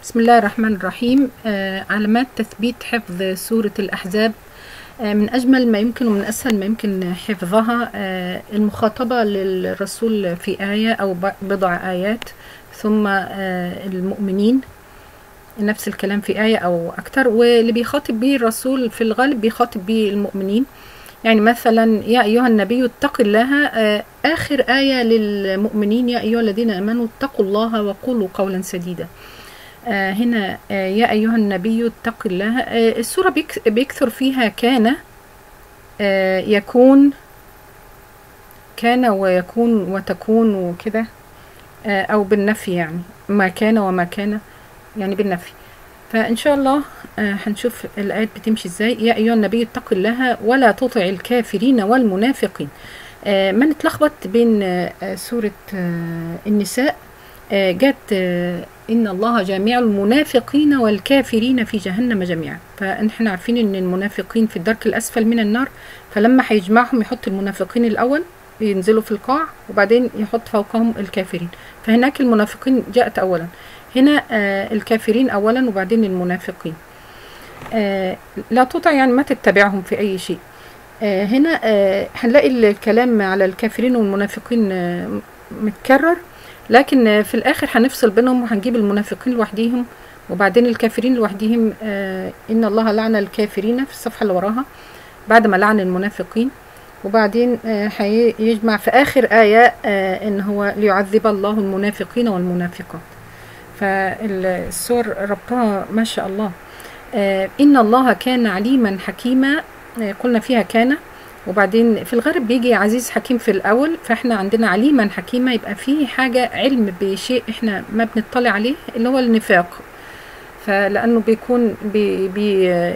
بسم الله الرحمن الرحيم آه، علامات تثبيت حفظ سورة الأحزاب آه، من أجمل ما يمكن ومن أسهل ما يمكن حفظها آه، المخاطبة للرسول في آية أو ب- بضع آيات ثم آه، المؤمنين نفس الكلام في آية أو أكتر واللي بيخاطب به الرسول في الغالب بيخاطب به المؤمنين يعني مثلا يا أيها النبي اتق الله آه، آخر آية للمؤمنين يا أيها الذين آمنوا اتقوا الله وقولوا قولا سديدا آه، هنا آه، يا أيها النبي اتق الله آه، السورة بيك- بيكثر فيها كان آه، يكون كان ويكون وتكون وكده آه، أو بالنفي يعني ما كان وما كان يعني بالنفي فإن شاء الله آه، هنشوف الآيات بتمشي إزاي يا أيها النبي اتق الله ولا تطع الكافرين والمنافقين آه، ما نتلخبط بين آه، آه، سورة آه، النساء آه، جت آه، إن الله جامع المنافقين والكافرين في جهنم جميعا فإحنا عارفين إن المنافقين في الدرك الأسفل من النار فلما هيجمعهم يحط المنافقين الأول ينزلوا في القاع وبعدين يحط فوقهم الكافرين فهناك المنافقين جاءت أولا هنا آه، الكافرين أولا وبعدين المنافقين آه، لا تطع يعني ما تتبعهم في أي شيء آه، هنا آه، هنلاقي الكلام على الكافرين والمنافقين آه، متكرر لكن آه، في الآخر هنفصل بينهم وهنجيب المنافقين لوحديهم وبعدين الكافرين لوحديهم آه، إن الله لعن الكافرين في الصفحة اللي وراها بعد ما لعن المنافقين وبعدين آه، هيجمع في آخر آية آه، إن هو ليعذب الله المنافقين والمنافقات فالسور ربطها ما شاء الله آه، إن الله كان عليما حكيما آه، قلنا فيها كان وبعدين في الغالب بيجي عزيز حكيم في الأول فإحنا عندنا عليما حكيما يبقى فيه حاجة علم بشيء إحنا ما بنطلع عليه اللي هو النفاق فلأنه بيكون بي بي آه،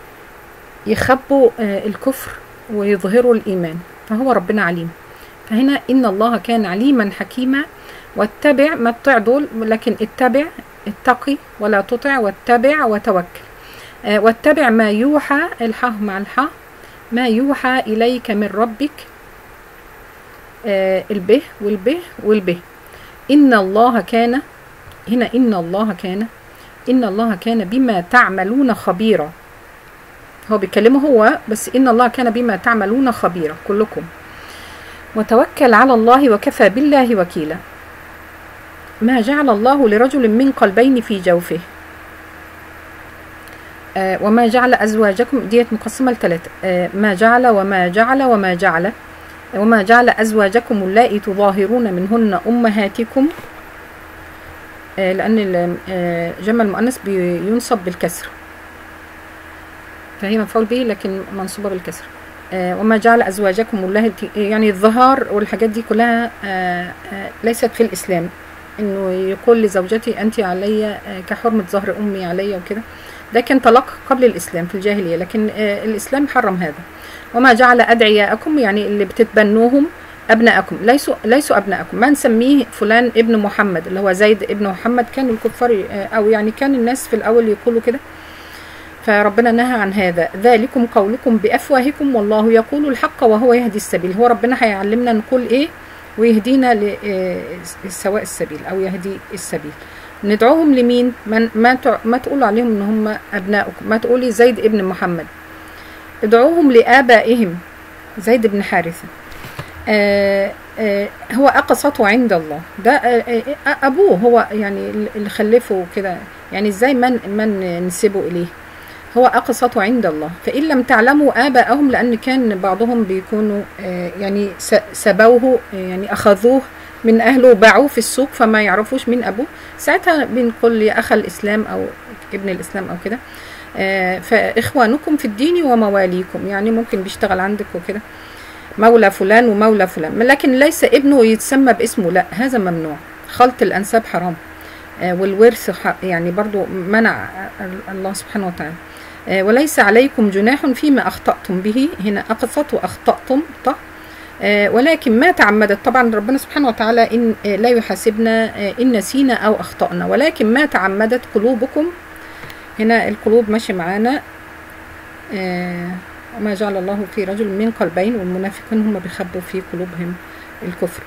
يخبوا آه، الكفر ويظهروا الإيمان فهو ربنا عليم فهنا إن الله كان عليما حكيما واتبع ما تطع دول لكن اتبع اتقي ولا تطع واتبع وتوكل آه، واتبع ما يوحى الحاء مع الحاء ما يوحى إليك من ربك آه، البه والبه والبه إن الله كان هنا إن الله كان إن الله كان بما تعملون خبيرا هو بيكلمه هو بس إن الله كان بما تعملون خبيرا كلكم وتوكل على الله وكفى بالله وكيلا ما جعل الله لرجل من قلبين في جوفه آه وما جعل أزواجكم ديت مقسمة لثلاثة آه ما جعل وما جعل وما جعل وما جعل أزواجكم اللائي تظاهرون منهن أمهاتكم آه لأن ال- آه جمع المؤنث بينصب بالكسر فهي مفعول به لكن منصوبة بالكسر آه وما جعل أزواجكم الله يعني الظهار والحاجات دي كلها آه آه ليست في الإسلام إنه يقول لزوجتي أنت علي آه كحرمة ظهر أمي علي وكده ده كان طلاق قبل الإسلام في الجاهلية لكن آه الإسلام حرم هذا وما جعل أدعياءكم يعني اللي بتتبنوهم أبناءكم ليسوا ليسوا أبناءكم ما نسميه فلان ابن محمد اللي هو زيد ابن محمد كان الكفار آه، أو يعني كان الناس في الأول يقولوا كده فربنا نهى عن هذا ذلكم قولكم بأفواهكم والله يقول الحق وهو يهدي السبيل هو ربنا هيعلمنا نقول إيه ويهدينا لسواء السبيل أو يهدي السبيل ندعوهم لمين من ما تع- ما تقولوا عليهم ان هم ابنائكم ما تقولي زيد ابن محمد ادعوهم لآبائهم زيد بن حارثة آه آه هو أقسطه عند الله ده آه آه أبوه هو يعني اللي خلفه كده يعني إزاي من من نسبه إليه هو أقسط عند الله فإن لم تعلموا آباءهم لأن كان بعضهم بيكونوا آه، يعني س- سبوه آه، يعني أخذوه من أهله وباعوه في السوق فما يعرفوش مين أبوه ساعتها بنقول يا أخ الإسلام أو ابن الإسلام أو كده آه، فإخوانكم في الدين ومواليكم يعني ممكن بيشتغل عندك وكده مولى فلان ومولى فلان لكن ليس ابنه يتسمى باسمه لا هذا ممنوع خلط الأنساب حرام آه، والورث ح- يعني برضو منع الله سبحانه وتعالى آه، وليس عليكم جناح فيما أخطأتم به هنا أقسط وأخطأتم طه آه، ولكن ما تعمدت طبعا ربنا سبحانه وتعالى إن آه، لا يحاسبنا آه، إن نسينا أو أخطأنا ولكن ما تعمدت قلوبكم هنا القلوب ماشي معانا آه، وما جعل الله في رجل من قلبين والمنافقين هم بيخبوا في قلوبهم الكفر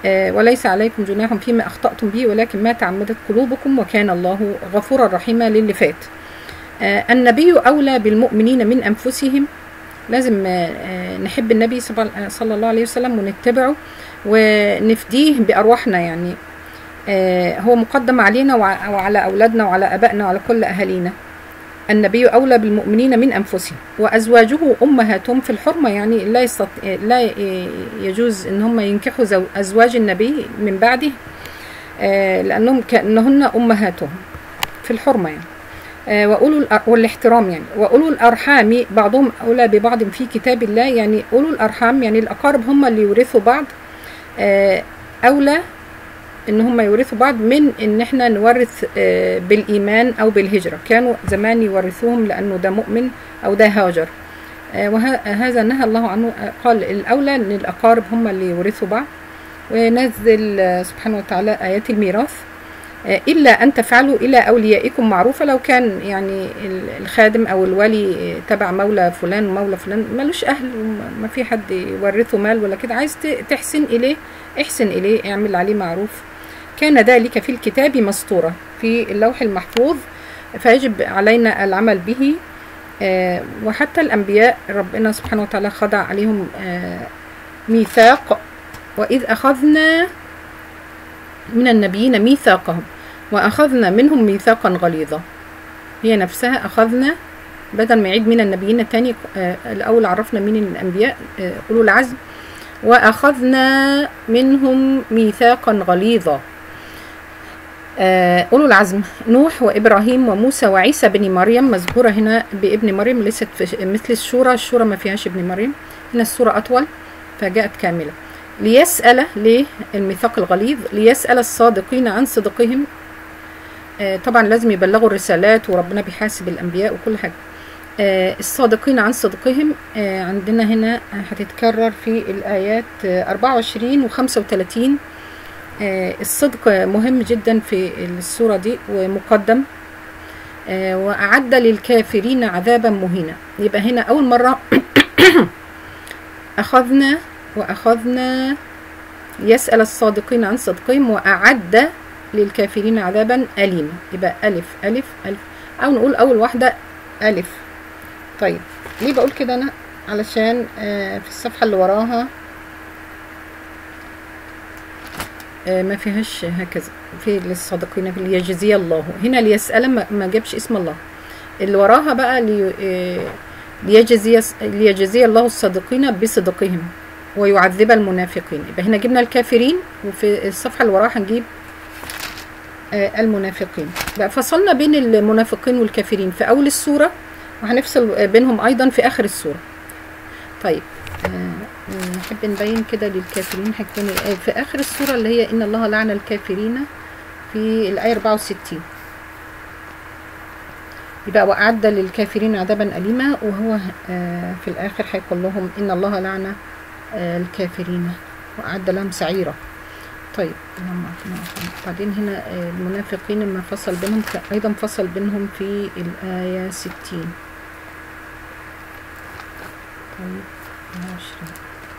آه، وليس عليكم جناح فيما أخطأتم به ولكن ما تعمدت قلوبكم وكان الله غفورا رحيما للي فات آه، النبي أولى بالمؤمنين من أنفسهم لازم آه، آه، نحب النبي صب- صلى الله عليه وسلم ونتبعه ونفديه بأرواحنا يعني آه، هو مقدم علينا وع- وعلى أولادنا وعلى أبائنا وعلى كل أهالينا النبي أولى بالمؤمنين من أنفسهم وأزواجه أمهاتهم في الحرمة يعني لا يستط... لا ي- يجوز إن هم ينكحوا زو... أزواج النبي من بعده آه، لأنهم كأنهن أمهاتهم في الحرمة يعني آه، وأولو الأ- والاحترام يعني وأولو الأرحام بعضهم أولى ببعض في كتاب الله يعني أولو الأرحام يعني الأقارب هم اللي يورثوا بعض آه، أولى ان هم يورثوا بعض من ان احنا نورث آه، بالايمان او بالهجره كانوا زمان يورثوهم لانه ده مؤمن او ده هاجر آه، وهذا نهى الله عنه آه، قال الاولى ان الاقارب هم اللي يورثوا بعض ونزل آه، سبحانه وتعالى ايات الميراث آه، الا ان تفعلوا الى اوليائكم معروفه لو كان يعني ال- الخادم او الولي آه، تبع مولى فلان ومولى فلان ملوش اهل وما في حد يورثه مال ولا كده عايز ت- تحسن اليه احسن اليه اعمل عليه معروف كان ذلك في الكتاب مسطورة في اللوح المحفوظ فيجب علينا العمل به آه، وحتى الأنبياء ربنا سبحانه وتعالى خضع عليهم آه، ميثاق وإذ أخذنا من النبيين ميثاقهم وأخذنا منهم ميثاقا غليظا هي نفسها أخذنا بدل ما يعيد من النبيين تاني آه، الأول عرفنا مين الأنبياء آه، أولو العزم وأخذنا منهم ميثاقا غليظا آه، أولو العزم نوح وإبراهيم وموسى وعيسى بن مريم مذكورة هنا بابن مريم ليست في مثل السورة السورة ما فيهاش ابن مريم هنا السورة أطول فجاءت كاملة ليسأل ليه الميثاق الغليظ ليسأل الصادقين عن صدقهم آه، طبعا لازم يبلغوا الرسالات وربنا بيحاسب الأنبياء وكل حاجة آه، الصادقين عن صدقهم آه، عندنا هنا هتتكرر في الآيات آه، 24 و 35 آه، الصدق مهم جدا في السورة دي ومقدم آه، وأعد للكافرين عذابا مهينا يبقى هنا أول مرة أخذنا وأخذنا يسأل الصادقين عن صدقهم وأعد للكافرين عذابا أليما يبقى ألف ألف ألف أو نقول أول واحدة ألف طيب ليه بقول كده أنا علشان آه، في الصفحة اللي وراها آه، ما فيهاش هكذا في للصادقين في ليجزي الله هنا ليسأل ما, ما جابش اسم الله اللي وراها بقى لي آه، ليجزي ليجزي الله الصادقين بصدقهم ويعذب المنافقين يبقى هنا جبنا الكافرين وفي الصفحة اللي وراها هنجيب آه، المنافقين بقى فصلنا بين المنافقين والكافرين في أول السورة وهنفصل آه، بينهم أيضا في آخر السورة طيب آه، نحب نبين كده للكافرين هيكون آه، في آخر السورة اللي هي إن الله لعن الكافرين في الآية 64 يبقى وأعد للكافرين عذابا أليما وهو آه، في الآخر هيقول لهم إن الله لعن آه، الكافرين وأعد لهم سعيرا طيب اللهم اعطنا وارحمنا. بعدين هنا آه، المنافقين لما فصل بينهم ك- أيضا فصل بينهم في الآية 60 طيب 20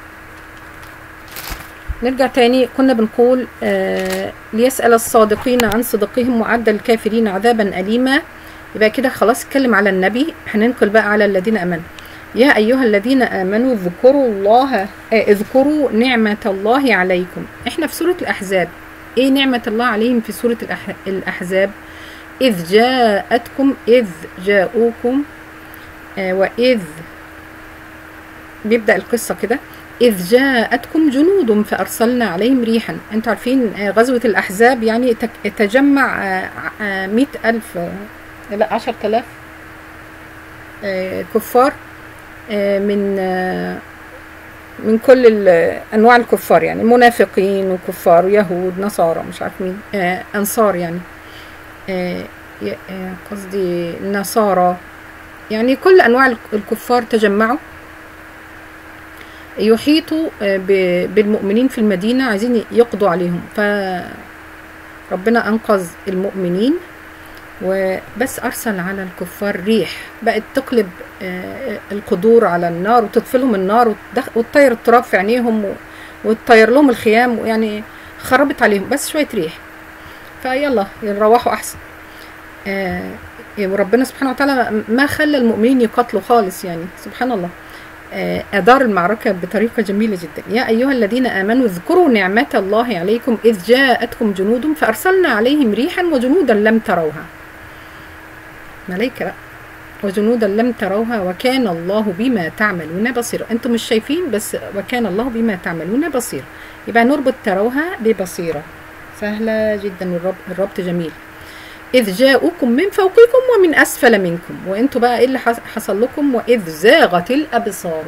نرجع تاني كنا بنقول آه ليسأل الصادقين عن صدقهم وعد الكافرين عذابا أليما يبقى كده خلاص اتكلم على النبي هننقل بقى على الذين آمنوا يا أيها الذين آمنوا اذكروا الله آه اذكروا نعمة الله عليكم احنا في سورة الأحزاب ايه نعمة الله عليهم في سورة الأح الأحزاب إذ جاءتكم إذ جاءوكم آه وإذ بيبدأ القصة كده إذ جاءتكم جنود فأرسلنا عليهم ريحا أنتوا عارفين آه، غزوة الأحزاب يعني تك- تجمع آه، آه، مئة ألف آه، لا عشر تلاف آه، كفار آه، من آه، من كل ال- أنواع الكفار يعني منافقين وكفار ويهود نصارى مش عارف مين آه، أنصار يعني آه، ي- آه، قصدي نصارى يعني كل أنواع الك- الكفار تجمعوا يحيطوا آه، ب- بالمؤمنين في المدينة عايزين يقضوا عليهم فربنا أنقذ المؤمنين وبس أرسل على الكفار ريح بقت تقلب آه، القدور على النار وتطفلهم النار وتدخ- وتطير التراب في عينيهم و- وتطير لهم الخيام ويعني خربت عليهم بس شويه ريح فيلا يروحوا احسن آه وربنا سبحانه وتعالى ما خلى المؤمنين يقاتلوا خالص يعني سبحان الله آه أدار المعركة بطريقة جميلة جدا يا أيها الذين آمنوا اذكروا نعمة الله عليكم إذ جاءتكم جنود فأرسلنا عليهم ريحا وجنودا لم تروها ملائكة بقى وجنودا لم تروها وكان الله بما تعملون بصيرا انتم مش شايفين بس وكان الله بما تعملون بصيرا يبقى نربط تروها ببصيرة سهلة جدا الربط, الربط جميل إذ جاءوكم من فوقكم ومن أسفل منكم وانتوا بقى إيه اللي حصل لكم وإذ زاغت الأبصار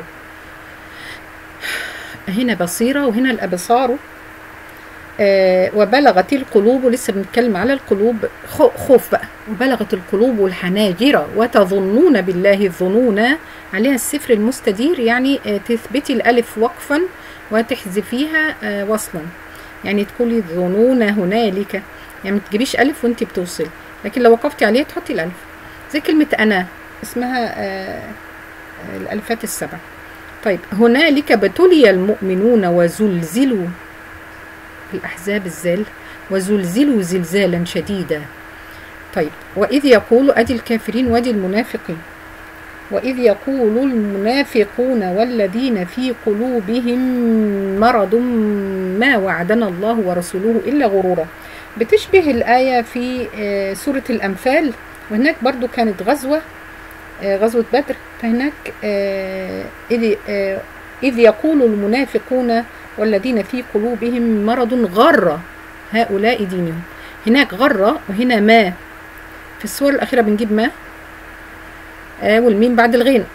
هنا بصيرة وهنا الأبصار آه وبلغت القلوب لسه بنتكلم على القلوب خوف بقى وبلغت القلوب الحناجر وتظنون بالله الظنون عليها السفر المستدير يعني آه تثبتي الألف وقفا وتحذفيها آه وصلا يعني تقولي ظنون هنالك يعني ما تجيبيش ألف وانت بتوصلي لكن لو وقفتي عليها تحطي الألف زي كلمة أنا اسمها الألفات السبع طيب هنالك ابتلي المؤمنون وزلزلوا الأحزاب الزال وزلزلوا زلزالا شديدا طيب وإذ يقول أدي الكافرين وأدي المنافقين وإذ يقول المنافقون والذين في قلوبهم مرض ما وعدنا الله ورسوله إلا غرورا بتشبه الآية في سورة الأنفال وهناك برضو كانت غزوة غزوة بدر فهناك إذ يقول المنافقون والذين في قلوبهم مرض غر هؤلاء دينهم هناك غر وهنا ما في السور الأخيرة بنجيب ما والميم بعد الغين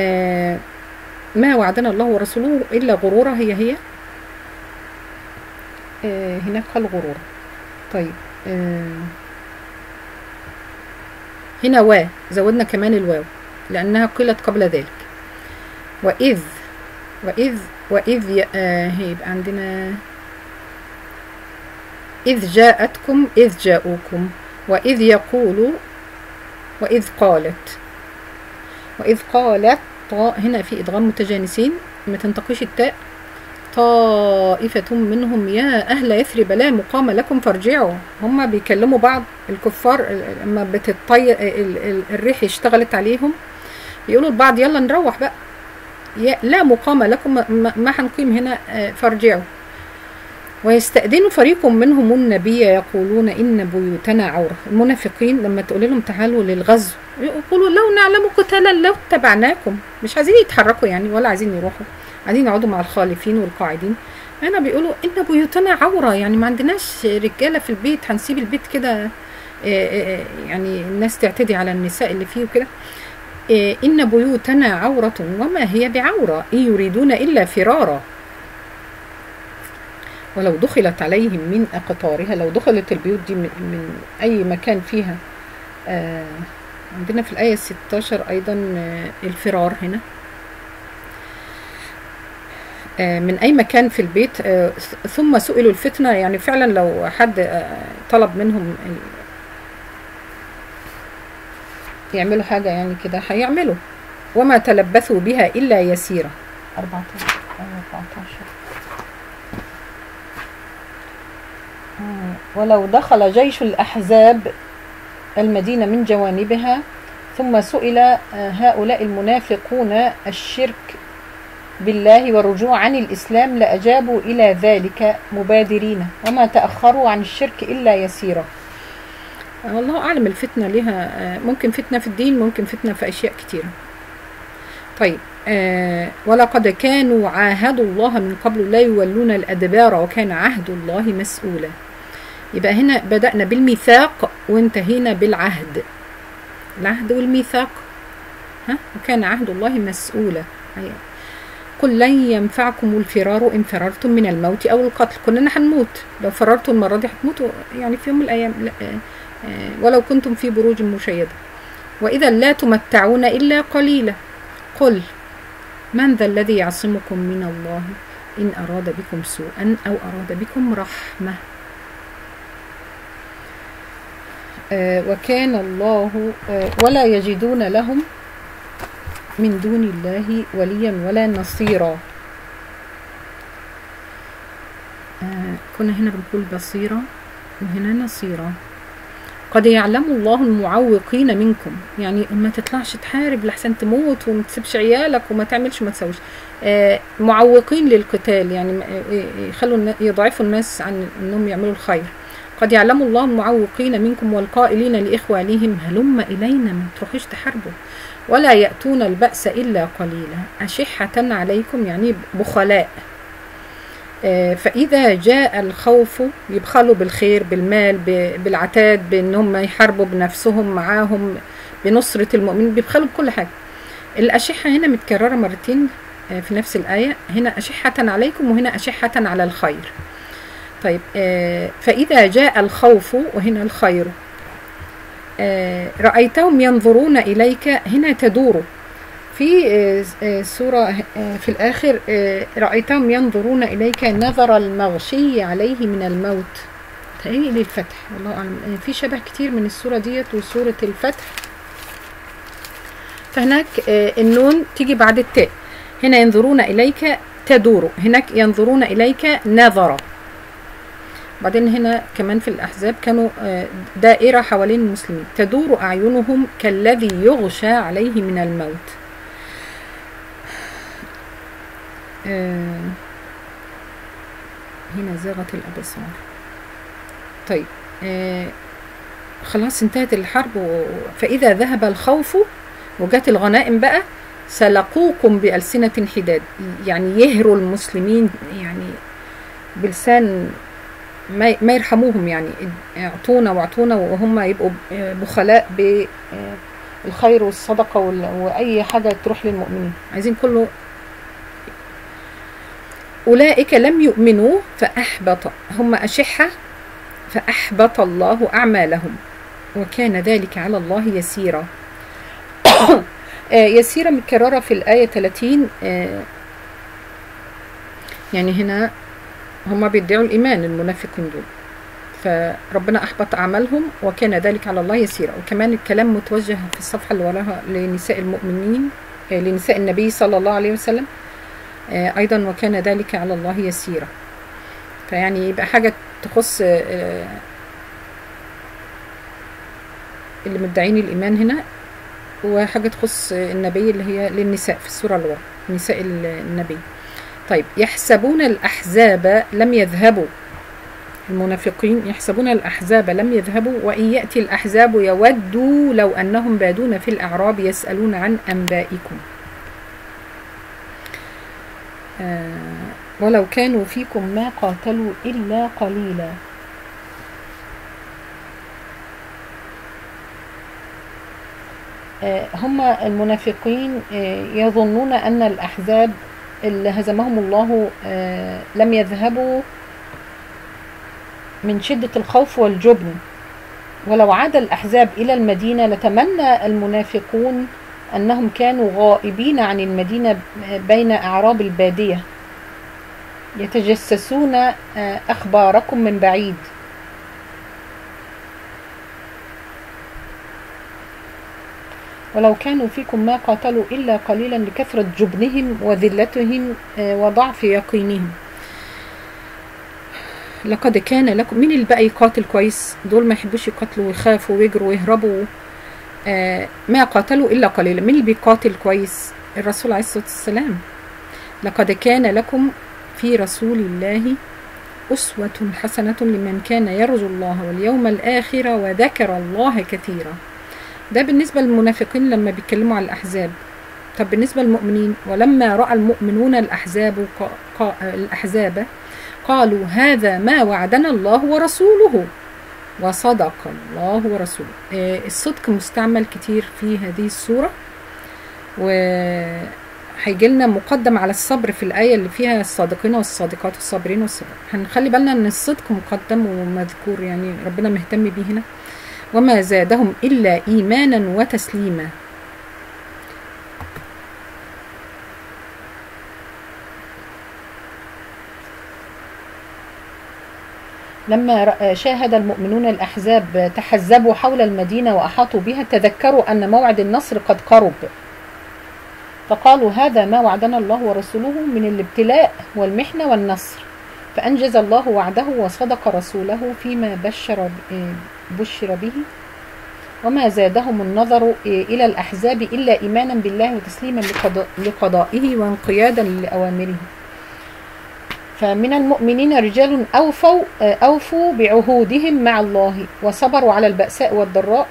ما وعدنا الله ورسوله إلا غرورا هي هي هناك قال غرورا طيب هنا و زودنا كمان الواو لأنها قيلت قبل ذلك وإذ وإذ وإذ آه هيبقى عندنا إذ جاءتكم إذ جاءوكم وإذ يقول وإذ قالت وإذ قالت طاء هنا في إدغام متجانسين ما تنتقيش التاء طائفة منهم يا أهل يثرب لا مقام لكم فارجعوا هم بيكلموا بعض الكفار لما بتطي الريح اشتغلت عليهم يقولوا لبعض يلا نروح بقى لا مقام لكم ما هنقيم هنا فارجعوا ويستأذن فريق منهم النبي يقولون إن بيوتنا عورة المنافقين لما تقول لهم تعالوا للغزو يقولوا لو نعلم قتالا لو اتبعناكم مش عايزين يتحركوا يعني ولا عايزين يروحوا عايزين يقعدوا مع الخالفين والقاعدين هنا بيقولوا إن بيوتنا عورة يعني ما عندناش رجالة في البيت هنسيب البيت كده يعني الناس تعتدي على النساء اللي فيه وكده إن بيوتنا عورة وما هي بعورة إن يريدون إلا فرارا ولو دخلت عليهم من أقطارها لو دخلت البيوت دي من, من أي مكان فيها آه عندنا في الآية 16 أيضا آه الفرار هنا آه من أي مكان في البيت آه ثم سئلوا الفتنة يعني فعلا لو حد آه طلب منهم يعملوا حاجة يعني كده هيعملوا وما تلبثوا بها إلا يسيرة 14 14 ولو دخل جيش الأحزاب المدينة من جوانبها ثم سئل هؤلاء المنافقون الشرك بالله والرجوع عن الإسلام لأجابوا إلى ذلك مبادرين وما تأخروا عن الشرك إلا يسيرا والله أعلم الفتنة لها ممكن فتنة في الدين ممكن فتنة في أشياء كتيرة طيب آه ولقد كانوا عاهدوا الله من قبل لا يولون الأدبار وكان عهد الله مسؤولا يبقى هنا بدأنا بالميثاق وانتهينا بالعهد العهد والميثاق ها وكان عهد الله مسؤولا قل لن ينفعكم الفرار إن فررتم من الموت أو القتل كلنا هنموت لو فررتم المرة دي هتموتوا يعني في يوم من الأيام لا آه ولو كنتم في بروج مشيدة وإذا لا تمتعون إلا قليلا قل من ذا الذي يعصمكم من الله إن أراد بكم سوءا أو أراد بكم رحمة آه وكان الله آه ولا يجدون لهم من دون الله وليا ولا نصيرا كنا هنا بنقول بصيرة وهنا نصيرة قد يعلم الله المعوقين منكم يعني ما تطلعش تحارب لحسن تموت وما تسيبش عيالك وما تعملش وما تسويش آه، معوقين للقتال يعني م- آه، يخلوا النا- يضعفوا الناس عن انهم يعملوا الخير قد يعلم الله المعوقين منكم والقائلين لإخوانهم هلم إلينا ما تروحوش تحاربوا ولا يأتون البأس إلا قليلا أشحة عليكم يعني بخلاء آه، فإذا جاء الخوف يبخلوا بالخير بالمال ب- بالعتاد بأن هم يحاربوا بنفسهم معاهم بنصرة المؤمنين بيبخلوا بكل حاجة الأشحة هنا متكررة مرتين آه، في نفس الآية هنا أشحة عليكم وهنا أشحة على الخير طيب آه، فإذا جاء الخوف وهنا الخير آه، رأيتهم ينظرون إليك هنا تدور في آه، آه، سورة آه، في الآخر آه، رأيتهم ينظرون إليك نظر المغشي عليه من الموت تهيئ للفتح والله أعلم آه، في شبه كتير من السورة ديت وسورة الفتح فهناك آه، النون تيجي بعد التاء هنا ينظرون إليك تدور هناك ينظرون إليك نظر بعدين هنا كمان في الأحزاب كانوا آه، دائرة حوالين المسلمين تدور أعينهم كالذي يغشى عليه من الموت آه، هنا زاغت الأبصار طيب آه، خلاص انتهت الحرب و- فإذا ذهب الخوف وجات الغنائم بقى سلقوكم بألسنة حداد يعني يهروا المسلمين يعني بلسان ما ما يرحموهم يعني اعطونا واعطونا وهم يبقوا بخلاء بالخير والصدقة وال- وأي حاجة تروح للمؤمنين عايزين كله أولئك لم يؤمنوا فأحبط هم أشحة فأحبط الله أعمالهم وكان ذلك على الله يسيرا آه، يسيرة متكررة في الآية 30 آه، يعني هنا هما بيدعوا الإيمان المنافقين دول فربنا أحبط أعمالهم وكان ذلك على الله يسيرا وكمان الكلام متوجه في الصفحة اللي وراها لنساء المؤمنين آه، لنساء النبي صلى الله عليه وسلم آه، أيضا وكان ذلك على الله يسيرا فيعني يبقى حاجة تخص آه، اللي مدعين الإيمان هنا وحاجة تخص النبي اللي هي للنساء في السورة اللي ورا نساء النبي طيب يحسبون الأحزاب لم يذهبوا المنافقين يحسبون الأحزاب لم يذهبوا وإن يأتي الأحزاب يودوا لو أنهم بادون في الأعراب يسألون عن أنبائكم آه ولو كانوا فيكم ما قاتلوا إلا قليلا آه، هم المنافقين آه، يظنون أن الأحزاب اللي هزمهم الله آه، لم يذهبوا من شدة الخوف والجبن ولو عاد الأحزاب إلى المدينة لتمنى المنافقون أنهم كانوا غائبين عن المدينة بين أعراب البادية يتجسسون آه، أخباركم من بعيد ولو كانوا فيكم ما قاتلوا إلا قليلا لكثرة جبنهم وذلتهم آه، وضعف يقينهم لقد كان لكم مين اللي بقى يقاتل كويس دول ما يحبوش يقاتلوا ويخافوا ويجروا ويهربوا آه، ما قاتلوا إلا قليلا مين اللي بيقاتل كويس الرسول عليه الصلاة والسلام لقد كان لكم في رسول الله أسوة حسنة لمن كان يرجو الله واليوم الآخر وذكر الله كثيرا ده بالنسبة للمنافقين لما بيتكلموا على الأحزاب طب بالنسبة للمؤمنين ولما رأى المؤمنون الأحزاب قا- قا- الأحزاب قالوا هذا ما وعدنا الله ورسوله وصدق الله ورسوله آه، الصدق مستعمل كتير في هذه السورة وهيجي لنا مقدم على الصبر في الآية اللي فيها الصادقين والصادقات والصابرين والصابرين هنخلي بالنا ان الصدق مقدم ومذكور يعني ربنا مهتم بيه هنا وما زادهم إلا إيمانا وتسليما لما رأى- شاهد المؤمنون الأحزاب تحزبوا حول المدينة وأحاطوا بها تذكروا أن موعد النصر قد قرب فقالوا هذا ما وعدنا الله ورسوله من الابتلاء والمحنة والنصر فأنجز الله وعده وصدق رسوله فيما بشر بشر به وما زادهم النظر إلى الأحزاب إلا إيمانا بالله وتسليما لقضاء- لقضائه وانقيادا لأوامره فمن المؤمنين رجال أوفوا أوفوا بعهودهم مع الله وصبروا على البأساء والضراء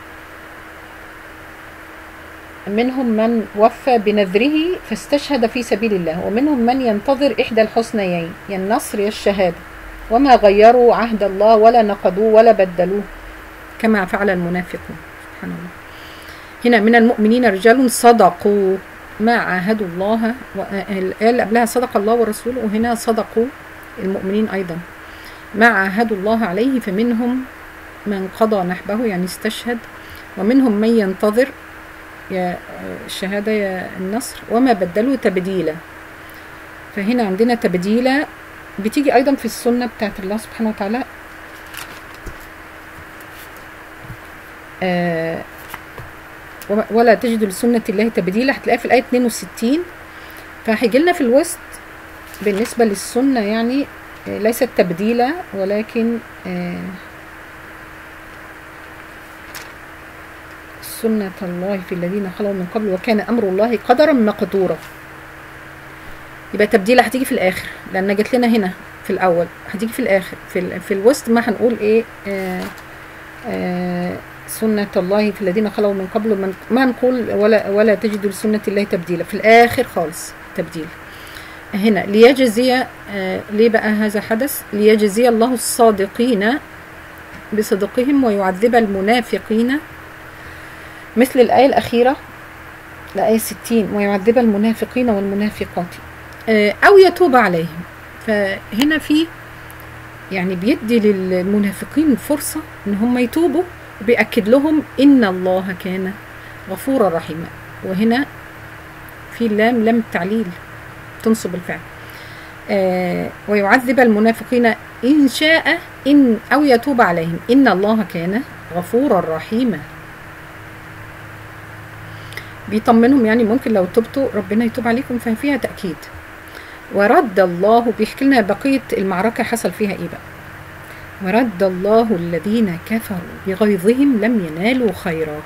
منهم من وفى بنذره فاستشهد في سبيل الله ومنهم من ينتظر إحدى الحسنيين يا النصر يا الشهادة وما غيروا عهد الله ولا نقضوه ولا بدلوه كما فعل المنافقون سبحان الله هنا من المؤمنين رجال صدقوا ما عاهدوا الله و- الآية اللي قبلها صدق الله ورسوله وهنا صدقوا المؤمنين أيضا ما عاهدوا الله عليه فمنهم من قضى نحبه يعني استشهد ومنهم من ينتظر يا الشهادة يا النصر وما بدلوا تبديلا فهنا عندنا تبديلا بتيجي أيضا في السنة بتاعت الله سبحانه وتعالى آه وما- ولا تجد لسنة الله تبديلا هتلاقيها في الآية 62 فهيجي لنا في الوسط بالنسبة للسنة يعني آه، ليست تبديلا ولكن آه، سنة الله في الذين خلوا من قبل وكان أمر الله قدرا مقدورا يبقى تبديلة هتيجي في الآخر لأن جت لنا هنا في الأول هتيجي في الآخر في, ال- في الوسط ما هنقول إيه آه آه سنة الله في الذين خلوا من قبل من ما نقول ولا ولا تجد لسنة الله تبديلا في الآخر خالص تبديل هنا ليجزي آه ليه بقى هذا حدث ليجزي الله الصادقين بصدقهم ويعذب المنافقين مثل الآية الأخيرة الآية 60 ويعذب المنافقين والمنافقات آه، أو يتوب عليهم فهنا في يعني بيدي للمنافقين فرصة إن هم يتوبوا وبيأكد لهم إن الله كان غفورا رحيما وهنا في اللام لام التعليل تنصب الفعل آه ويعذب المنافقين إن شاء إن أو يتوب عليهم إن الله كان غفورا رحيما بيطمنهم يعني ممكن لو تبتوا ربنا يتوب عليكم ففيها تأكيد ورد الله بيحكي لنا بقية المعركة حصل فيها ايه بقى ورد الله الذين كفروا بغيظهم لم ينالوا خيرا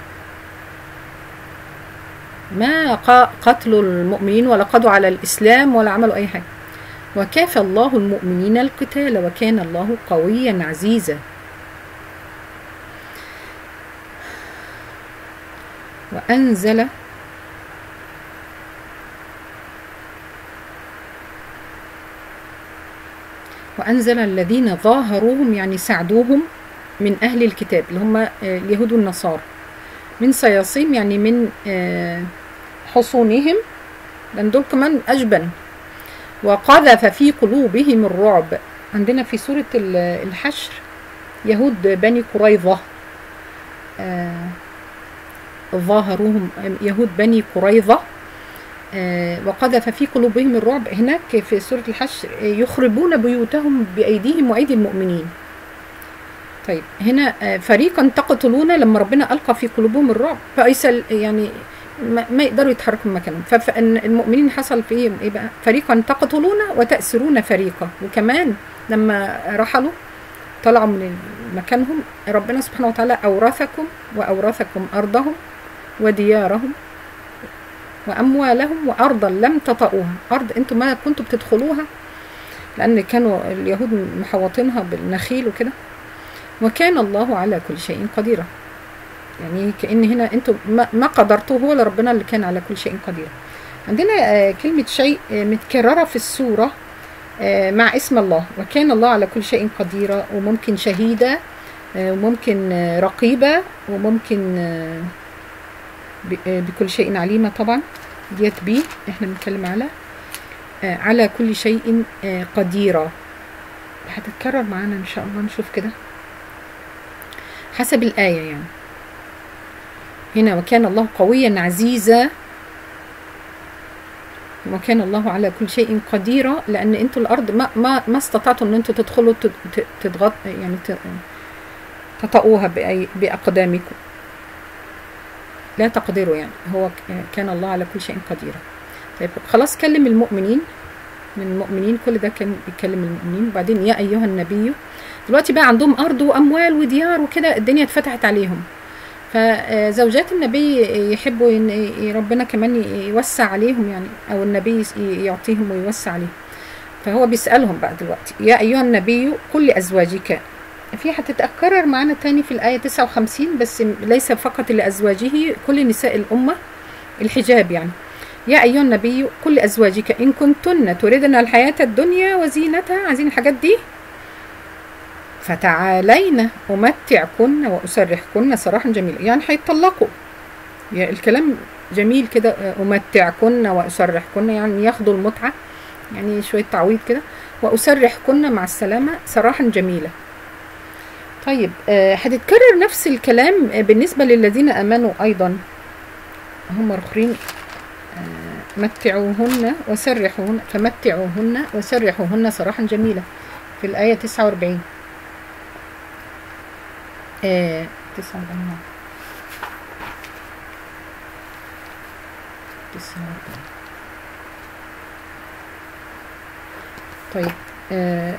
ما ق- قتلوا المؤمنين ولا قضوا على الإسلام ولا عملوا أي حاجة وكافى الله المؤمنين القتال وكان الله قويا عزيزا وأنزل وأنزل الذين ظاهروهم يعني ساعدوهم من أهل الكتاب اللي هم آه، اليهود والنصارى من صياصيم يعني من آه، حصونهم لأن دول كمان أجبن وقذف في قلوبهم الرعب عندنا في سورة ال- الحشر يهود بني قريظة آه، ظاهروهم يهود بني قريظة آه، وقذف في قلوبهم الرعب هناك في سورة الحشر آه، يخربون بيوتهم بأيديهم وأيدي المؤمنين طيب هنا آه، فريقا تقتلون لما ربنا ألقى في قلوبهم الرعب فأيسل يعني ما, ما يقدروا يتحركوا من مكانهم فالمؤمنين حصل فيهم ايه بقى فريقا تقتلون وتأسرون فريقا وكمان لما رحلوا طلعوا من مكانهم ربنا سبحانه وتعالى أورثكم وأورثكم أرضهم وديارهم وأموالهم وأرضا لم تطئوها أرض أنتم ما كنتوا بتدخلوها لأن كانوا اليهود محوطينها بالنخيل وكده وكان الله على كل شيء قديرا يعني كأن هنا أنتم ما, ما قدرتوه هو اللي ربنا اللي كان على كل شيء قدير عندنا آه، كلمة شيء آه، متكررة في السورة آه، مع اسم الله وكان الله على كل شيء قديرا وممكن شهيدا آه، وممكن آه، رقيبة وممكن آه، ب- آه، بكل شيء عليمة طبعا ديت بي احنا بنتكلم على آه، على كل شيء آه، قديرة هتتكرر معانا ان شاء الله نشوف كده حسب الآية يعني هنا وكان الله قويا عزيزا وكان الله على كل شيء قديرا لان انتوا الارض ما ما ما استطعتوا ان انتوا تدخلوا تد- ت- تضغط يعني ت- تطؤوها بأي باقدامكم لا تقدروا يعني هو ك- كان الله على كل شيء قديرا طيب خلاص كلم المؤمنين من المؤمنين كل ده كان بيتكلم المؤمنين وبعدين يا ايها النبي دلوقتي بقى عندهم ارض واموال وديار وكده الدنيا اتفتحت عليهم فزوجات النبي يحبوا ان ربنا كمان يوسع عليهم يعني او النبي يعطيهم ويوسع عليهم فهو بيسالهم بقى دلوقتي يا ايها النبي كل ازواجك في هتتكرر معانا تاني في الايه 59 بس ليس فقط لازواجه كل نساء الامه الحجاب يعني يا أيها النبي كل أزواجك إن كنتن تردن الحياة الدنيا وزينتها عايزين الحاجات دي فتعالين أمتعكن وأسرحكن سراحا جميلا يعني هيتطلقوا يعني الكلام جميل كده أمتعكن وأسرحكن يعني ياخدوا المتعة يعني شوية تعويض كده وأسرحكن مع السلامة سراحا جميلا طيب هتتكرر نفس الكلام بالنسبة للذين آمنوا أيضا هم اخرين متعوهن وسرحوهن فمتعوهن وسرحوهن سراحا جميلا في الآية 49 آه 49 طيب آه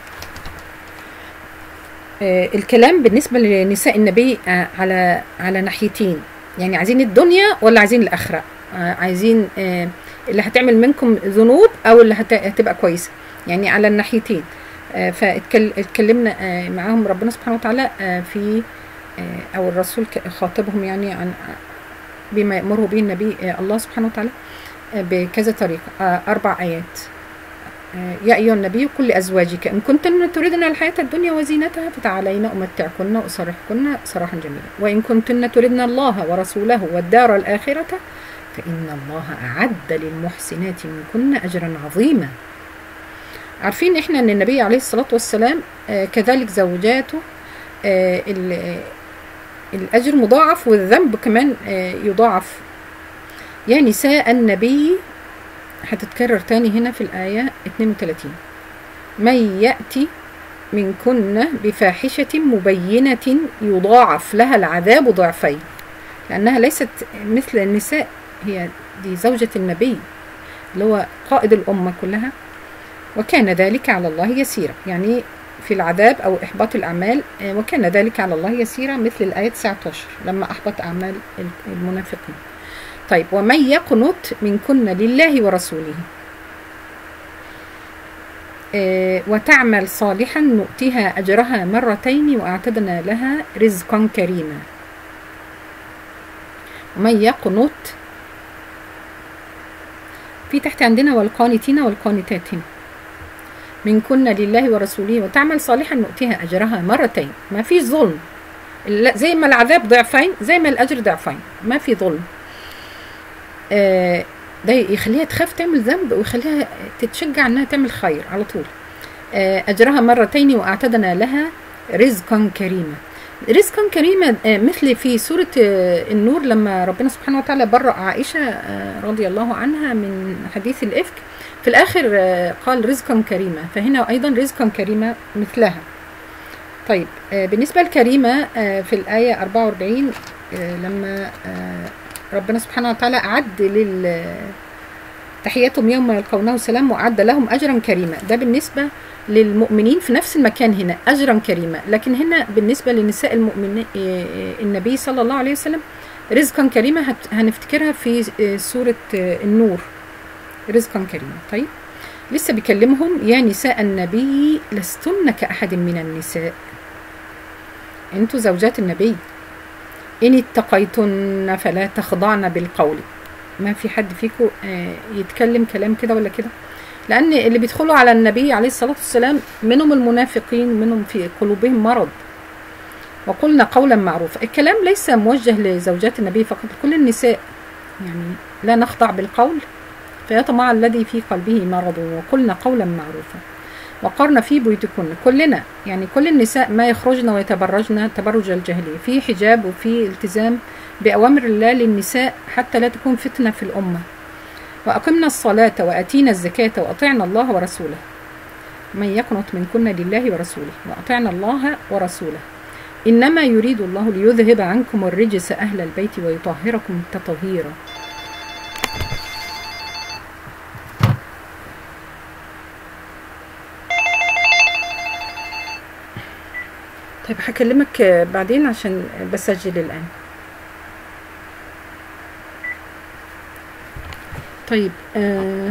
آه الكلام بالنسبة لنساء النبي آه على على ناحيتين يعني عايزين الدنيا ولا عايزين الآخرة آه عايزين آه اللي هتعمل منكم ذنوب او اللي هتبقى كويسه يعني على الناحيتين آه فاتكلمنا آه معاهم ربنا سبحانه وتعالى آه في او الرسول خاطبهم يعني عن بما يامره به النبي الله سبحانه وتعالى بكذا طريقه اربع ايات يا ايها النبي كل ازواجك ان كنتن تريدن الحياه الدنيا وزينتها فتعالين امتعكن واسرحكن سراحا جميلا وان كنتن تردن الله ورسوله والدار الاخره فإن الله أعد للمحسنات منكن أجرا عظيما عارفين إحنا أن النبي عليه الصلاة والسلام آه كذلك زوجاته آه الأجر مضاعف والذنب كمان آه يضاعف يا نساء النبي هتتكرر تاني هنا في الآية 32 من يأتي منكن بفاحشة مبينة يضاعف لها العذاب ضعفين لأنها ليست مثل النساء هي دي زوجة النبي اللي هو قائد الأمة كلها وكان ذلك على الله يسيرا يعني في العذاب أو إحباط الأعمال وكان ذلك على الله يسيرا مثل الآية 19 لما أحبط أعمال المنافقين طيب ومن يقنط منكن لله ورسوله وتعمل صالحا نؤتها أجرها مرتين وأعتدنا لها رزقا كريما ومن يقنط في تحت عندنا والقانتين والقانتات هنا من كنا لله ورسوله وتعمل صالحا نؤتيها أجرها مرتين ما في ظلم زي ما العذاب ضعفين زي ما الأجر ضعفين ما في ظلم آه ده يخليها تخاف تعمل ذنب ويخليها تتشجع انها تعمل خير على طول آه أجرها مرتين وأعتدنا لها رزقا كريما رزقا كريما مثل في سورة النور لما ربنا سبحانه وتعالى برأ عائشة رضي الله عنها من حديث الإفك في الآخر قال رزقا كريما فهنا أيضا رزقا كريما مثلها طيب بالنسبة لكريمة في الآية 44 لما ربنا سبحانه وتعالى أعد لل تحياتهم يوم يلقونه سلام وأعد لهم أجرا كريما ده بالنسبة للمؤمنين في نفس المكان هنا أجرا كريما لكن هنا بالنسبة لنساء المؤمنين النبي صلى الله عليه وسلم رزقا كريما هنفتكرها في سورة النور رزقا كريما طيب لسه بيكلمهم يا نساء النبي لستن كأحد من النساء انتوا زوجات النبي إن اتقيتن فلا تخضعن بالقول ما في حد فيكم يتكلم كلام كده ولا كده لأن اللي بيدخلوا على النبي عليه الصلاة والسلام منهم المنافقين منهم في قلوبهم مرض وقلنا قولا معروفا الكلام ليس موجه لزوجات النبي فقط كل النساء يعني لا نخضع بالقول فيطمع الذي في قلبه مرض وقلنا قولا معروفا وقرن في بيوتكن كلنا يعني كل النساء ما يخرجن ويتبرجن تبرج الجاهلية في حجاب وفي التزام بأوامر الله للنساء حتى لا تكون فتنة في الأمة وأقمنا الصلاة وأتينا الزكاة وأطعنا الله ورسوله من يقنط منكن لله ورسوله وأطعنا الله ورسوله إنما يريد الله ليذهب عنكم الرجس أهل البيت ويطهركم تطهيرا طيب هكلمك آه، بعدين عشان بسجل الآن طيب آه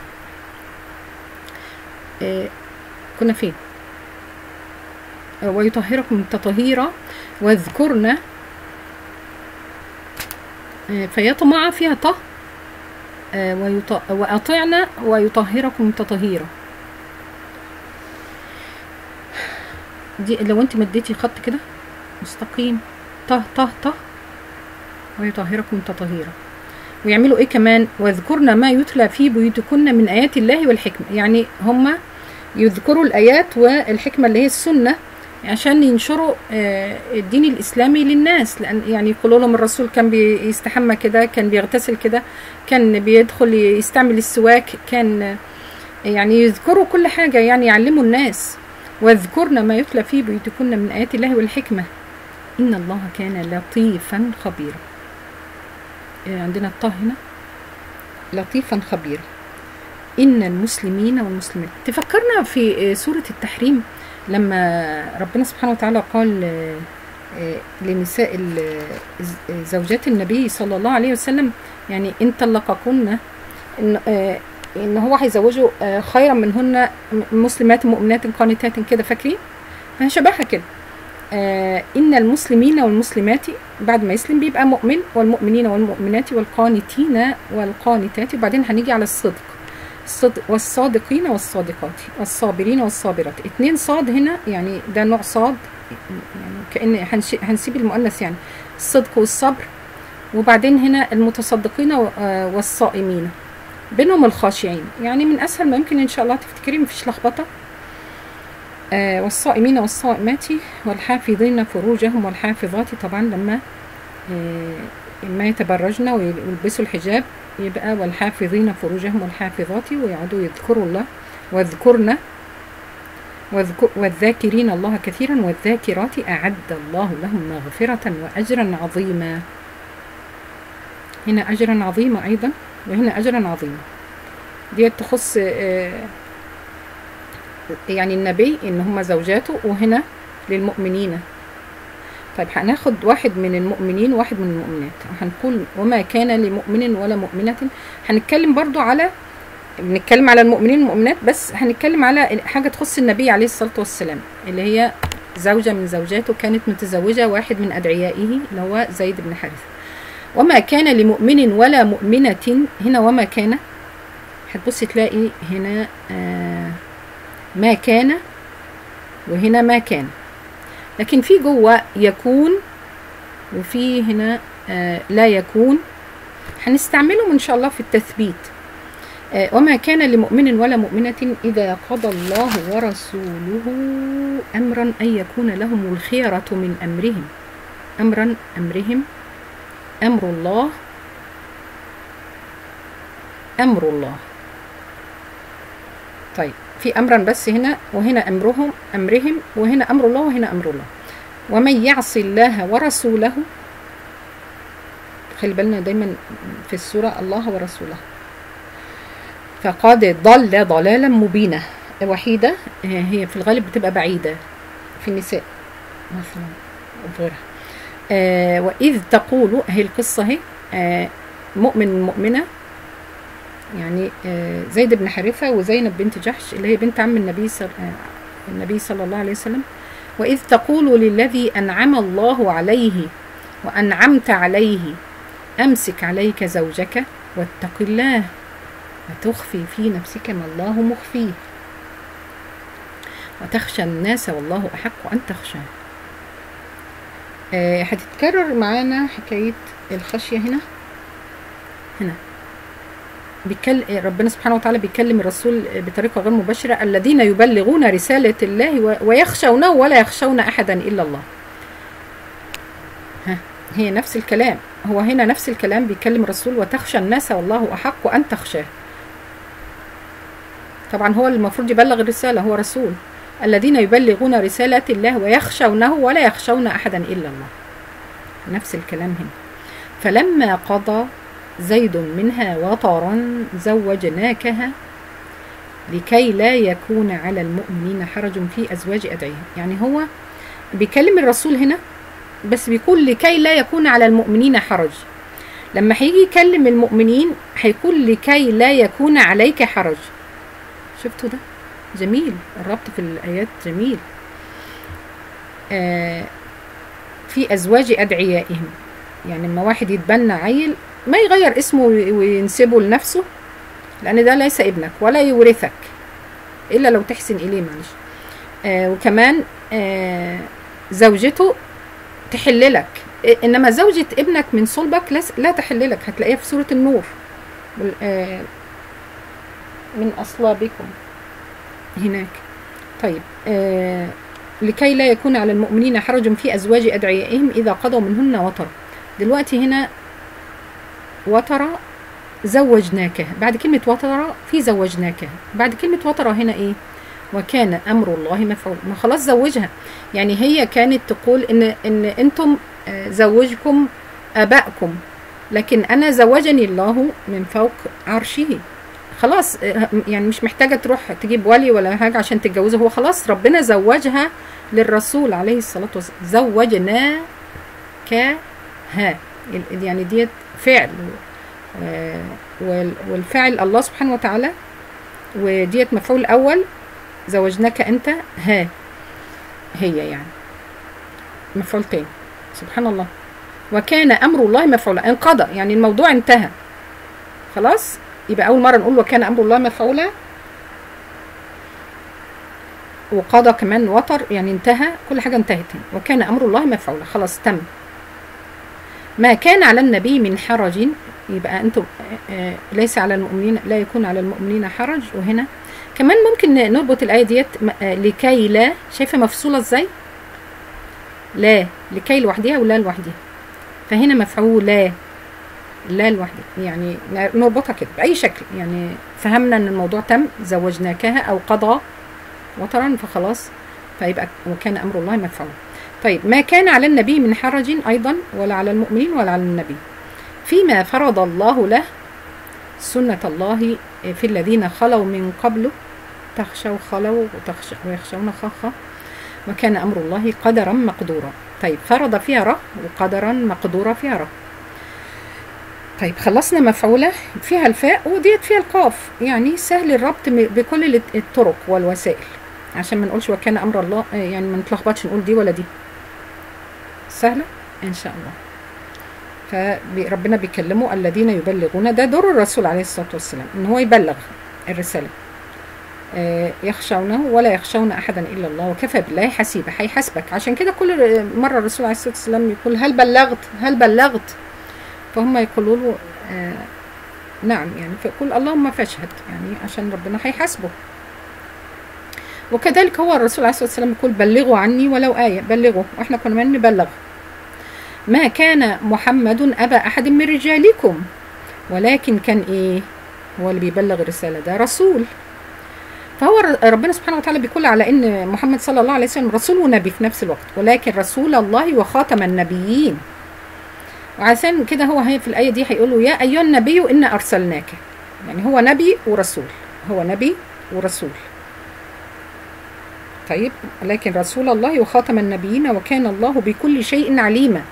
آه كنا فين آه، ويطهركم تطهيرا واذكرن آه، فيطمع فيها طه آه، ويط... وأطعنا ويطهركم تطهيرا دي لو انت مديتي خط كده مستقيم طه طه طه ويطهركم تطهيرا ويعملوا ايه كمان واذكرن ما يتلى في بيوتكن من ايات الله والحكمه يعني هم يذكروا الايات والحكمه اللي هي السنه عشان ينشروا آه، الدين الاسلامي للناس لان يعني يقولوا لهم الرسول كان بيستحمى كده كان بيغتسل كده كان بيدخل يستعمل السواك كان آه، يعني يذكروا كل حاجه يعني يعلموا الناس واذكرن ما يتلى في بيوتكن من ايات الله والحكمه ان الله كان لطيفا خبيرا آه، عندنا الطه هنا لطيفا خبيرا إن المسلمين والمسلمات تفكرنا في آه، سورة التحريم لما ربنا سبحانه وتعالى قال آه، آه، لنساء ال- ز- زوجات النبي صلى الله عليه وسلم يعني إن طلقكن إن, آه، إن هو هيزوجه آه، خيرا منهن م- مسلمات مؤمنات قانتات كده فاكرين؟ فشبهها كده آه إن المسلمين والمسلمات بعد ما يسلم بيبقى مؤمن والمؤمنين والمؤمنات والقانتين والقانتات وبعدين هنيجي على الصدق الصدق والصادقين والصادقات والصابرين والصابرات اتنين صاد هنا يعني ده نوع صاد يعني كأن هنش- هنسيب المؤنث يعني الصدق والصبر وبعدين هنا المتصدقين و- آه، والصائمين بينهم الخاشعين يعني من اسهل ما يمكن ان شاء الله تفتكري مفيش لخبطه آه، والصائمين والصائمات والحافظين فروجهم والحافظات طبعا لما آه، ما يتبرجن ويلبسوا الحجاب يبقى والحافظين فروجهم والحافظات ويقعدوا يذكروا الله واذكرن واذك- والذاكرين الله كثيرا والذاكرات أعد الله لهم مغفرة وأجرا عظيما هنا أجرا عظيما أيضا وهنا أجرا عظيما دي تخص آه، يعني النبي ان هم زوجاته وهنا للمؤمنين طيب هناخد واحد من المؤمنين وواحد من المؤمنات هنقول وما كان لمؤمن ولا مؤمنة هنتكلم برضو على بنتكلم على المؤمنين والمؤمنات بس هنتكلم على حاجة تخص النبي عليه الصلاة والسلام اللي هي زوجة من زوجاته كانت متزوجة واحد من أدعيائه اللي هو زيد بن حارثة وما كان لمؤمن ولا مؤمنة هنا وما كان هتبصي تلاقي هنا آه ما كان وهنا ما كان لكن في جوه يكون وفي هنا آه لا يكون هنستعملهم ان شاء الله في التثبيت آه وما كان لمؤمن ولا مؤمنة إذا قضى الله ورسوله أمرا أن يكون لهم الخيرة من أمرهم أمرا أمرهم أمر الله أمر الله طيب في امرا بس هنا وهنا امرهم امرهم وهنا امر الله وهنا امر الله ومن يعص الله ورسوله خلي بالنا دايما في السوره الله ورسوله فقد ضل ضلالا مبينا وحيده هي في الغالب بتبقى بعيده في النساء مثلا وغيرها آه واذ تقول هي القصه اهي آه مؤمن مؤمنه يعني آه، زيد بن حارثة وزينب بنت جحش اللي هي بنت عم النبي صلى آه، النبي صلى الله عليه وسلم وإذ تقول للذي أنعم الله عليه وأنعمت عليه أمسك عليك زوجك واتق الله وتخفي في نفسك ما الله مخفيه وتخشى الناس والله أحق أن تخشاه آه، هتتكرر معانا حكاية الخشية هنا هنا بيكل... ربنا سبحانه وتعالى بيكلم الرسول بطريقة غير مباشرة الذين يبلغون رسالة الله و... ويخشونه ولا يخشون أحدا إلا الله ها هي نفس الكلام هو هنا نفس الكلام بيكلم الرسول وتخشى الناس والله أحق أن تخشاه طبعا هو المفروض يبلغ الرسالة هو رسول الذين يبلغون رسالة الله ويخشونه ولا يخشون أحدا إلا الله نفس الكلام هنا فلما قضى زيد منها وطرا زوجناكها لكي لا يكون على المؤمنين حرج في أزواج أدعيهم يعني هو بيكلم الرسول هنا بس بيقول لكي لا يكون على المؤمنين حرج لما هيجي يكلم المؤمنين هيقول لكي لا يكون عليك حرج شفتوا ده جميل الربط في الآيات جميل آه في أزواج أدعيائهم يعني لما واحد يتبنى عيل ما يغير اسمه وينسبه لنفسه لأن ده ليس ابنك ولا يورثك إلا لو تحسن إليه معلش آه وكمان آه زوجته تحل لك إنما زوجة ابنك من صلبك لا تحل لك هتلاقيها في سورة النور آه من أصلابكم هناك طيب آه لكي لا يكون على المؤمنين حرج في أزواج أدعيائهم إذا قضوا منهن وطر دلوقتي هنا وطر زوجناك بعد كلمة وطر في زوجناك بعد كلمة وطر هنا إيه وكان أمر الله مفعول ما خلاص زوجها يعني هي كانت تقول إن إن أنتم زوجكم آبائكم لكن أنا زوجني الله من فوق عرشه خلاص يعني مش محتاجة تروح تجيب ولي ولا حاجة عشان تتجوزه هو خلاص ربنا زوجها للرسول عليه الصلاة والسلام زوجنا كها يعني ديت فعل والفعل الله سبحانه وتعالى وديت مفعول أول زوجناك أنت ها هي يعني مفعول تاني سبحان الله وكان أمر الله مفعولا انقضى يعني الموضوع انتهى خلاص يبقى أول مرة نقول وكان أمر الله مفعولا وقضى كمان وطر يعني انتهى كل حاجة انتهت وكان أمر الله مفعولا خلاص تم ما كان على النبي من حرج يبقى أنتم ليس على المؤمنين لا يكون على المؤمنين حرج وهنا كمان ممكن نربط الآية ديت لكي لا شايفة مفصولة ازاي لا لكي لوحدها ولا لوحدها فهنا مفعول لا لا لوحدها يعني نربطها كده بأي شكل يعني فهمنا ان الموضوع تم زوجناكها او قضى وطرا فخلاص فيبقى وكان امر الله مفعولا طيب ما كان على النبي من حرج ايضا ولا على المؤمنين ولا على النبي فيما فرض الله له سنة الله في الذين خلوا من قبله تخشوا خلوا وتخشوا ويخشون خخ وكان أمر الله قدرا مقدورا طيب فرض فيها ره وقدرا مقدورا فيها ره طيب خلصنا مفعولة فيها الفاء وديت فيها القاف يعني سهل الربط بكل الطرق والوسائل عشان ما نقولش وكان أمر الله يعني ما نتلخبطش نقول دي ولا دي سهلة إن شاء الله فربنا بيكلموا الذين يبلغون ده دور الرسول عليه الصلاة والسلام إن هو يبلغ الرسالة يخشونه ولا يخشون أحدا إلا الله وكفى بالله حسيبا هيحاسبك عشان كده كل مرة الرسول عليه الصلاة والسلام يقول هل بلغت هل بلغت فهم يقولوا له آه نعم يعني فيقول اللهم فاشهد يعني عشان ربنا هيحاسبه وكذلك هو الرسول عليه الصلاة والسلام يقول بلغوا عني ولو آية بلغوا واحنا كنا من نبلغ ما كان محمد أبا أحد من رجالكم ولكن كان إيه هو اللي بيبلغ الرسالة ده رسول فهو ربنا سبحانه وتعالى بيقول على ان محمد صلى الله عليه وسلم رسول ونبي في نفس الوقت ولكن رسول الله وخاتم النبيين وعشان كده هو هي في الايه دي هيقول يا ايها النبي انا ارسلناك يعني هو نبي ورسول هو نبي ورسول طيب لكن رسول الله وخاتم النبيين وكان الله بكل شيء عليما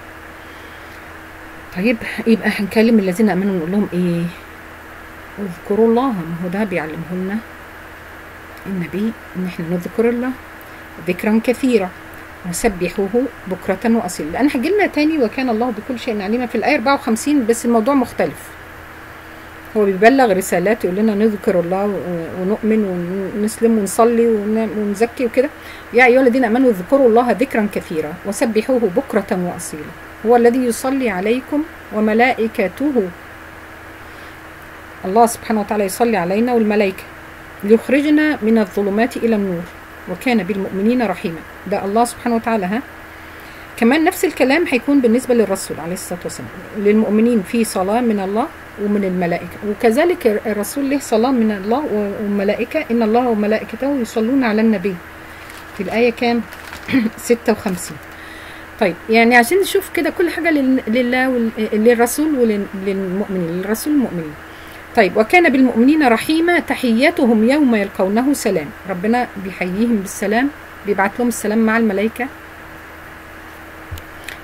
طيب يبقى هنكلم الذين امنوا نقول لهم ايه اذكروا الله ما هو ده بيعلمه لنا النبي ان احنا نذكر الله ذكرا كثيرا وسبحوه بكرة وأصيلا لأن هجي لنا تاني وكان الله بكل شيء عليما في الآية 54 بس الموضوع مختلف هو بيبلغ رسالات يقول لنا نذكر الله ونؤمن ونسلم ونصلي ونزكي وكده يا أيها الذين آمنوا اذكروا الله ذكرا كثيرا وسبحوه بكرة وأصيلا هو الذي يصلي عليكم وملائكته الله سبحانه وتعالى يصلي علينا والملائكة ليخرجنا من الظلمات إلى النور وكان بالمؤمنين رحيما ده الله سبحانه وتعالى ها كمان نفس الكلام هيكون بالنسبة للرسول عليه الصلاة والسلام للمؤمنين في صلاة من الله ومن الملائكة وكذلك الرسول له صلاة من الله والملائكة إن الله وملائكته يصلون على النبي في الآية كام 56 طيب يعني عشان نشوف كده كل حاجة لله للرسول وللمؤمنين للرسول المؤمنين طيب وكان بالمؤمنين رحيما تحيتهم يوم يلقونه سلام ربنا بيحييهم بالسلام بيبعت لهم السلام مع الملائكة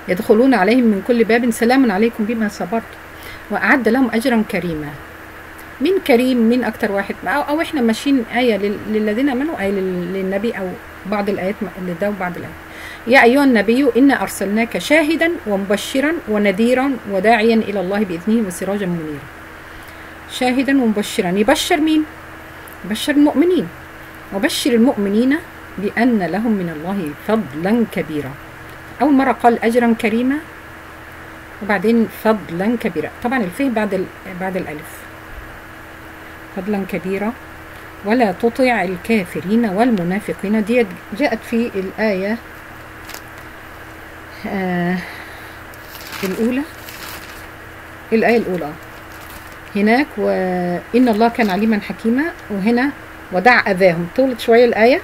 يدخلون عليهم من كل باب سلام عليكم بما صبرتم وأعد لهم أجرا كريما مين كريم مين أكتر واحد أو, أو إحنا ماشيين آية لل- للذين آمنوا آية لل- للنبي أو بعض الآيات اللي ده وبعض الآيات يا أيها النبي إنا أرسلناك شاهدا ومبشرا ونذيرا وداعيا إلى الله بإذنه وسراجا منيرا شاهدا ومبشرا يبشر مين؟ يبشر المؤمنين وبشر المؤمنين بأن لهم من الله فضلا كبيرا أول مرة قال أجرا كريما وبعدين فضلا كبيرا طبعا الفه بعد ال- بعد الألف فضلا كبيرا ولا تطع الكافرين والمنافقين دي جاءت في الآية آه الأولى الآية الأولى هناك وإن الله كان عليما حكيما وهنا ودع أذاهم طولت شوية الآية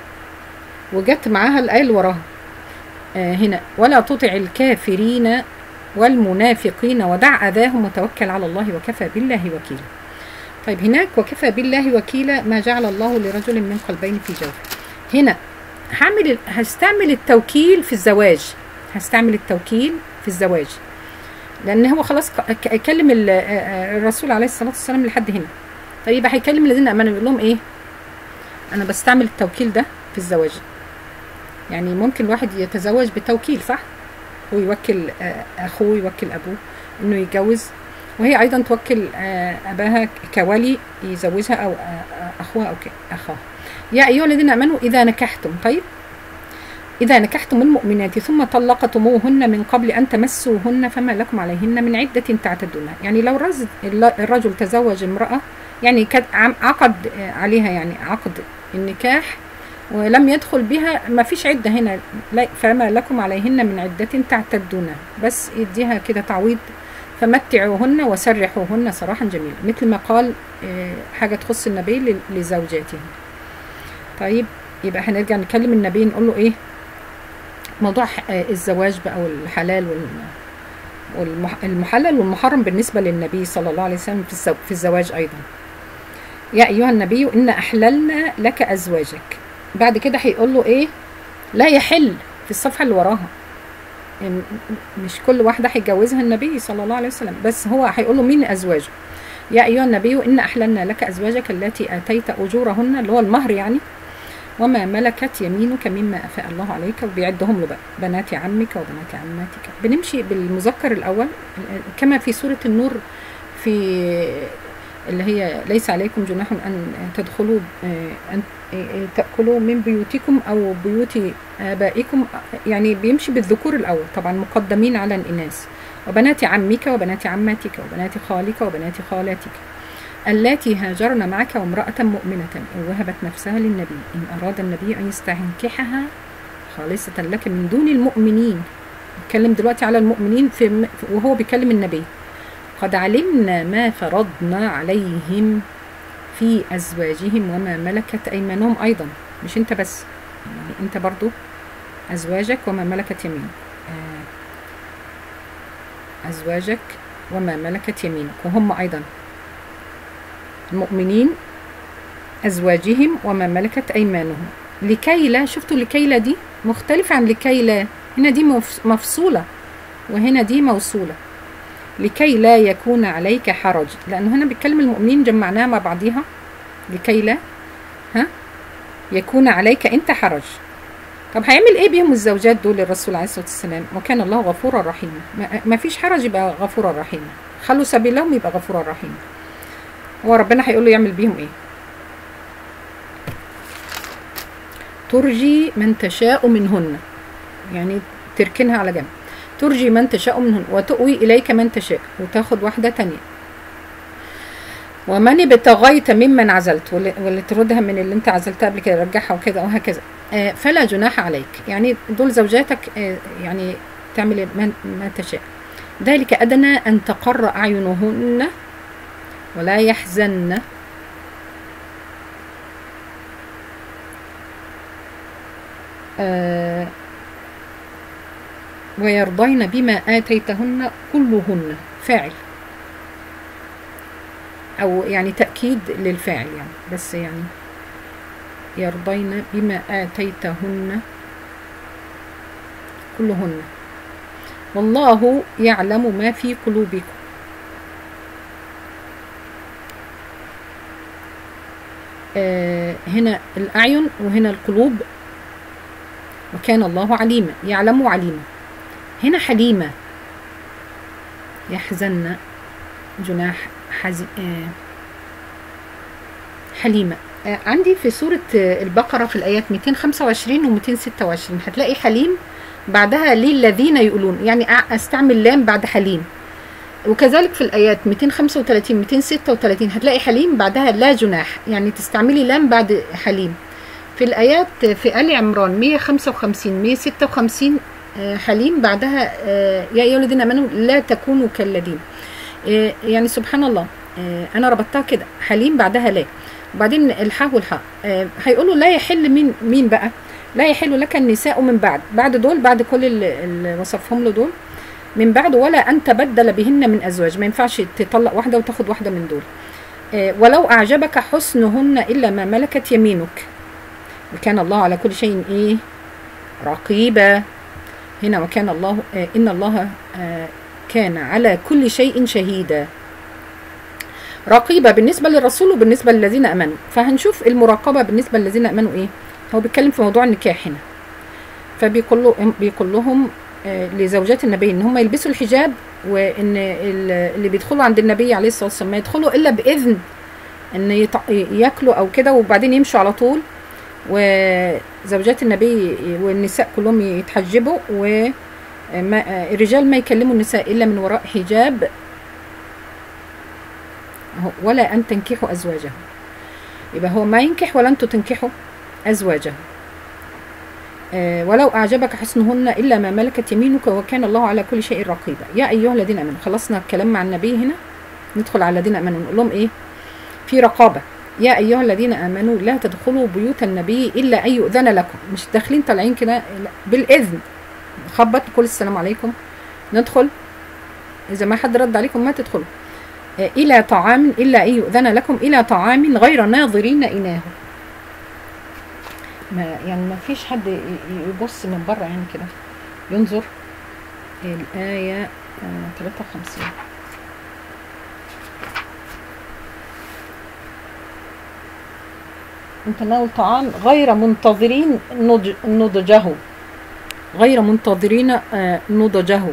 وجت معاها الآية اللي وراها آه هنا ولا تطع الكافرين والمنافقين ودع أذاهم وتوكل على الله وكفى بالله وكيلا طيب هناك وكفى بالله وكيلا ما جعل الله لرجل من قلبين في جوفه هنا هعمل هستعمل التوكيل في الزواج هستعمل التوكيل في الزواج لان هو خلاص ك- ك- كلم ال- آه، الرسول عليه الصلاه والسلام لحد هنا طيب يبقى هيكلم الذين امنوا يقول لهم ايه انا بستعمل التوكيل ده في الزواج يعني ممكن الواحد يتزوج بتوكيل صح هو يوكل آه، اخوه يوكل ابوه انه يتجوز وهي ايضا توكل آه، اباها كولي يزوجها او آه، آه، اخوها او ك- اخاها يا ايها الذين امنوا اذا نكحتم طيب إذا نكحتم المؤمنات ثم طلقتموهن من قبل أن تمسوهن فما لكم عليهن من عدة تعتدونها يعني لو الرجل, الرجل تزوج امرأة يعني كد- عم- عقد آه، عليها يعني عقد النكاح ولم يدخل بها ما فيش عدة هنا لا فما لكم عليهن من عدة تعتدونها بس يديها كده تعويض فمتعوهن وسرحوهن سراحا جميلا مثل ما قال آه، حاجة تخص النبي ل- لزوجاته طيب يبقى هنرجع نكلم النبي نقول له ايه موضوع ح- آه، الزواج بقى والحلال وال والمح- المحلل والمحرم بالنسبة للنبي صلى الله عليه وسلم في الزو- في الزواج أيضا يا أيها النبي إن أحللنا لك أزواجك بعد كده هيقول له إيه لا يحل في الصفحة اللي وراها م- مش كل واحدة هيجوزها النبي صلى الله عليه وسلم بس هو هيقول له مين أزواجه يا أيها النبي إن أحللنا لك أزواجك التي آتيت أجورهن اللي هو المهر يعني وما ملكت يمينك مما أفاء الله عليك وبيعدهم له بقى بنات عمك وبنات عماتك بنمشي بالمذكر الأول كما في سورة النور في اللي هي ليس عليكم جناح أن تدخلوا أن تأكلوا من بيوتكم أو بيوت آبائكم يعني بيمشي بالذكور الأول طبعا مقدمين على الإناث وبنات عمك وبنات عماتك وبنات خالك وبنات خالاتك اللاتي هاجرن معك وامرأة مؤمنة إن وهبت نفسها للنبي إن أراد النبي أن يستنكحها خالصة لك من دون المؤمنين بيتكلم دلوقتي على المؤمنين في وهو بيكلم النبي قد علمنا ما فرضنا عليهم في أزواجهم وما ملكت أيمانهم أيضا مش أنت بس يعني أنت برضو أزواجك وما ملكت يمينك أزواجك وما ملكت يمينك وهم أيضا المؤمنين أزواجهم وما ملكت أيمانهم لكي لا شفتوا لكي لا دي مختلفة عن لكي لا هنا دي مفصولة وهنا دي موصولة لكي لا يكون عليك حرج لأنه هنا بيتكلم المؤمنين جمعناها مع بعضيها لكي لا ها يكون عليك أنت حرج طب هيعمل ايه بيهم الزوجات دول الرسول عليه الصلاه والسلام وكان الله غفورا رحيما ما فيش حرج يبقى غفورا رحيما خلوا سبيلهم يبقى غفورا رحيما هو ربنا هيقول له يعمل بيهم ايه ترجي من تشاء منهن يعني تركنها على جنب ترجي من تشاء منهن وتؤوي إليك من تشاء وتاخد واحدة تانية ومن ابتغيت ممن عزلت واللي تردها من اللي انت عزلتها قبل كده رجعها وكذا وهكذا آه فلا جناح عليك يعني دول زوجاتك آه يعني تعمل ما تشاء ذلك أدنى أن تقر أعينهن ولا يحزن آه ويرضين بما آتيتهن كلهن فاعل أو يعني تأكيد للفاعل يعني بس يعني يرضين بما آتيتهن كلهن والله يعلم ما في قلوبكم آه هنا الأعين وهنا القلوب وكان الله عليما يعلم عليما هنا حليمة يحزن جناح حزي آه حليمة آه عندي في سورة آه البقرة في الآيات 225 و 226 هتلاقي حليم بعدها للذين يقولون يعني استعمل لام بعد حليم وكذلك في الآيات 235 236 هتلاقي حليم بعدها لا جناح يعني تستعملي لام بعد حليم في الآيات في آل عمران 155 156 حليم بعدها يا أيها الذين آمنوا لا تكونوا كالذين يعني سبحان الله أنا ربطتها كده حليم بعدها لا وبعدين الحاء والحاء هيقولوا لا يحل مين مين بقى لا يحل لك النساء من بعد بعد دول بعد كل اللي وصفهم له دول من بعد ولا أن تبدل بهن من أزواج ما ينفعش تطلق واحدة وتاخد واحدة من دول ولو أعجبك حسنهن إلا ما ملكت يمينك وكان الله على كل شيء إيه رقيبا هنا وكان الله إن الله كان على كل شيء شهيدا رقيبة بالنسبة للرسول وبالنسبة للذين أمنوا فهنشوف المراقبة بالنسبة للذين أمنوا إيه هو بيتكلم في موضوع النكاح هنا فبيقول له بيقول لهم لزوجات النبي ان هم يلبسوا الحجاب وان اللي بيدخلوا عند النبي عليه الصلاه والسلام ما يدخلوا الا باذن ان ياكلوا او كده وبعدين يمشوا على طول وزوجات النبي والنساء كلهم يتحجبوا والرجال ما يكلموا النساء الا من وراء حجاب ولا ان تنكحوا ازواجهم يبقى هو ما ينكح ولا انتوا تنكحوا ازواجه أه ولو اعجبك حسنهن الا ما ملكت يمينك وكان الله على كل شيء رقيبا يا ايها الذين امنوا خلصنا الكلام مع النبي هنا ندخل على الذين امنوا نقول لهم ايه في رقابه يا ايها الذين امنوا لا تدخلوا بيوت النبي الا ان يؤذن لكم مش داخلين طالعين كده بالاذن خبط كل السلام عليكم ندخل اذا ما حد رد عليكم ما تدخلوا أه الى طعام الا ان يؤذن لكم الى طعام غير ناظرين اناه ما يعني ما فيش حد يبص من بره يعني كده ينظر الآية 53 من تناول طعام غير منتظرين نضجه غير منتظرين نضجه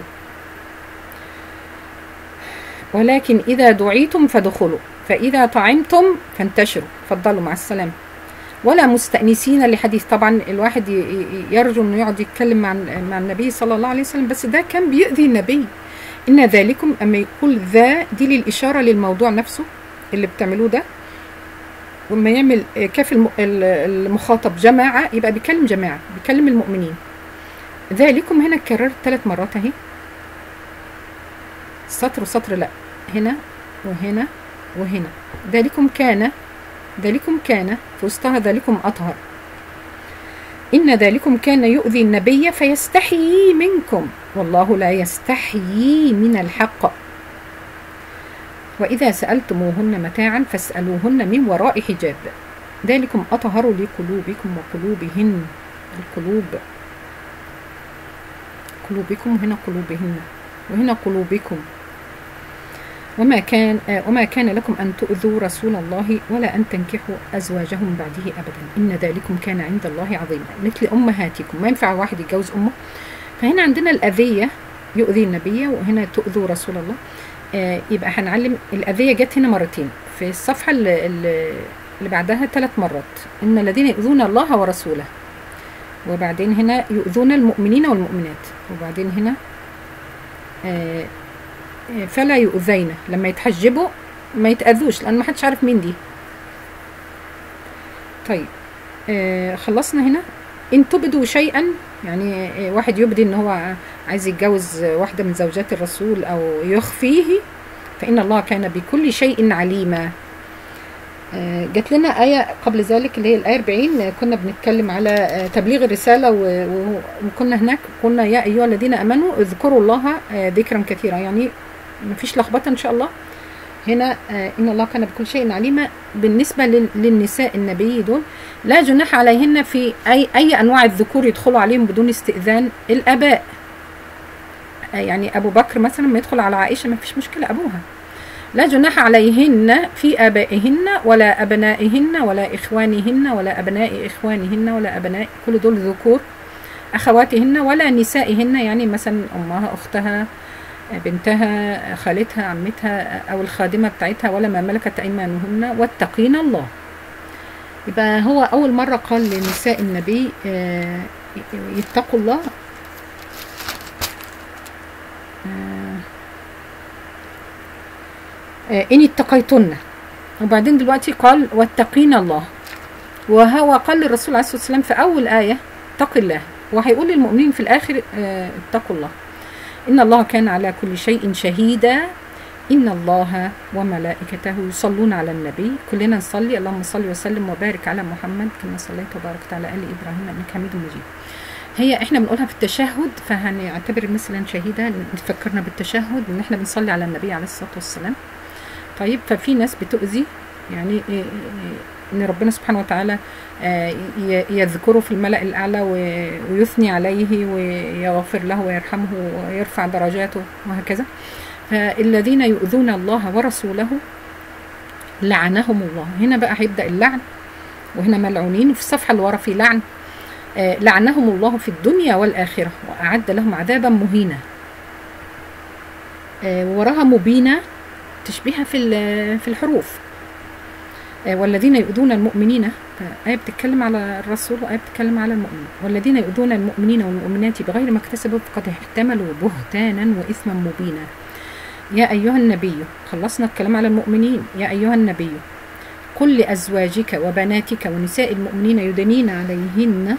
ولكن إذا دعيتم فادخلوا فإذا طعمتم فانتشروا فضلوا مع السلامة ولا مستأنسين لحديث طبعا الواحد يرجو انه يقعد يتكلم مع مع النبي صلى الله عليه وسلم بس ده كان بيؤذي النبي ان ذلكم اما يقول ذا دي للاشاره للموضوع نفسه اللي بتعملوه ده وما يعمل كاف المخاطب جماعه يبقى بيكلم جماعه بيكلم المؤمنين ذلكم هنا اتكررت ثلاث مرات اهي سطر وسطر لا هنا وهنا وهنا ذلكم كان ذلكم كان في وسطها ذلكم أطهر إن ذلكم كان يؤذي النبي فيستحيي منكم والله لا يستحيي من الحق وإذا سألتموهن متاعا فاسألوهن من وراء حجاب ذلكم أطهر لقلوبكم وقلوبهن القلوب قلوبكم هنا قلوبهن وهنا قلوبكم وما كان وما كان لكم أن تؤذوا رسول الله ولا أن تنكحوا أزواجهم بعده أبدا إن ذلكم كان عند الله عظيما مثل أمهاتكم ما ينفع واحد يتجوز أمه فهنا عندنا الأذية يؤذي النبي وهنا تؤذوا رسول الله آه يبقى هنعلم الأذية جت هنا مرتين في الصفحة اللي, اللي بعدها ثلاث مرات إن الذين يؤذون الله ورسوله وبعدين هنا يؤذون المؤمنين والمؤمنات وبعدين هنا آه فلا يؤذين لما يتحجبوا ما يتأذوش لأن ما حدش عارف مين دي طيب آه خلصنا هنا إن تبدوا شيئا يعني آه واحد يبدي إن هو عايز يتجوز واحدة من زوجات الرسول أو يخفيه فإن الله كان بكل شيء عليما آه جات لنا آية قبل ذلك اللي هي الآية 40 كنا بنتكلم على تبليغ الرسالة وكنا هناك قلنا يا أيها الذين آمنوا اذكروا الله ذكرا كثيرا يعني مفيش لخبطه ان شاء الله هنا آه ان الله كان بكل شيء عليما بالنسبه للنساء النبي دول لا جناح عليهن في اي اي انواع الذكور يدخلوا عليهم بدون استئذان الاباء يعني ابو بكر مثلا ما يدخل على عائشه ما فيش مشكله ابوها لا جناح عليهن في ابائهن ولا ابنائهن ولا اخوانهن ولا ابناء اخوانهن ولا ابناء كل دول ذكور اخواتهن ولا نسائهن يعني مثلا امها اختها بنتها خالتها عمتها او الخادمه بتاعتها ولا ما ملكت ايمانهن واتقين الله يبقى هو اول مره قال لنساء النبي آه، يتقوا الله آه، إن اتقيتن وبعدين دلوقتي قال واتقين الله وهو قال للرسول عليه الصلاة والسلام في أول آية اتق الله وهيقول للمؤمنين في الآخر آه، اتقوا الله إن الله كان على كل شيء شهيدا إن الله وملائكته يصلون على النبي كلنا نصلي اللهم صل وسلم وبارك على محمد كما صليت وباركت على آل إبراهيم إنك حميد مجيد هي احنا بنقولها في التشهد فهنعتبر مثلا شهيدة تفكرنا بالتشهد ان احنا بنصلي على النبي عليه الصلاة والسلام طيب ففي ناس بتؤذي يعني إيه- إيه- ان ربنا سبحانه وتعالى آه، ي- يذكره في الملأ الأعلى و- ويثني عليه ويغفر له ويرحمه ويرفع درجاته وهكذا فالذين يؤذون الله ورسوله لعنهم الله هنا بقى هيبدأ اللعن وهنا ملعونين وفي الصفحة اللي ورا في لعن آه، لعنهم الله في الدنيا والآخرة وأعد لهم عذابا مهينا آه، وراها مبينة تشبيهها في ال- في الحروف آه، والذين يؤذون المؤمنين آية بتتكلم على الرسول وآية بتتكلم على المؤمنين والذين يؤذون المؤمنين والمؤمنات بغير ما اكتسبوا فقد احتملوا بهتانا وإثما مبينا يا أيها النبي خلصنا الكلام على المؤمنين يا أيها النبي قل لأزواجك وبناتك ونساء المؤمنين يدنين عليهن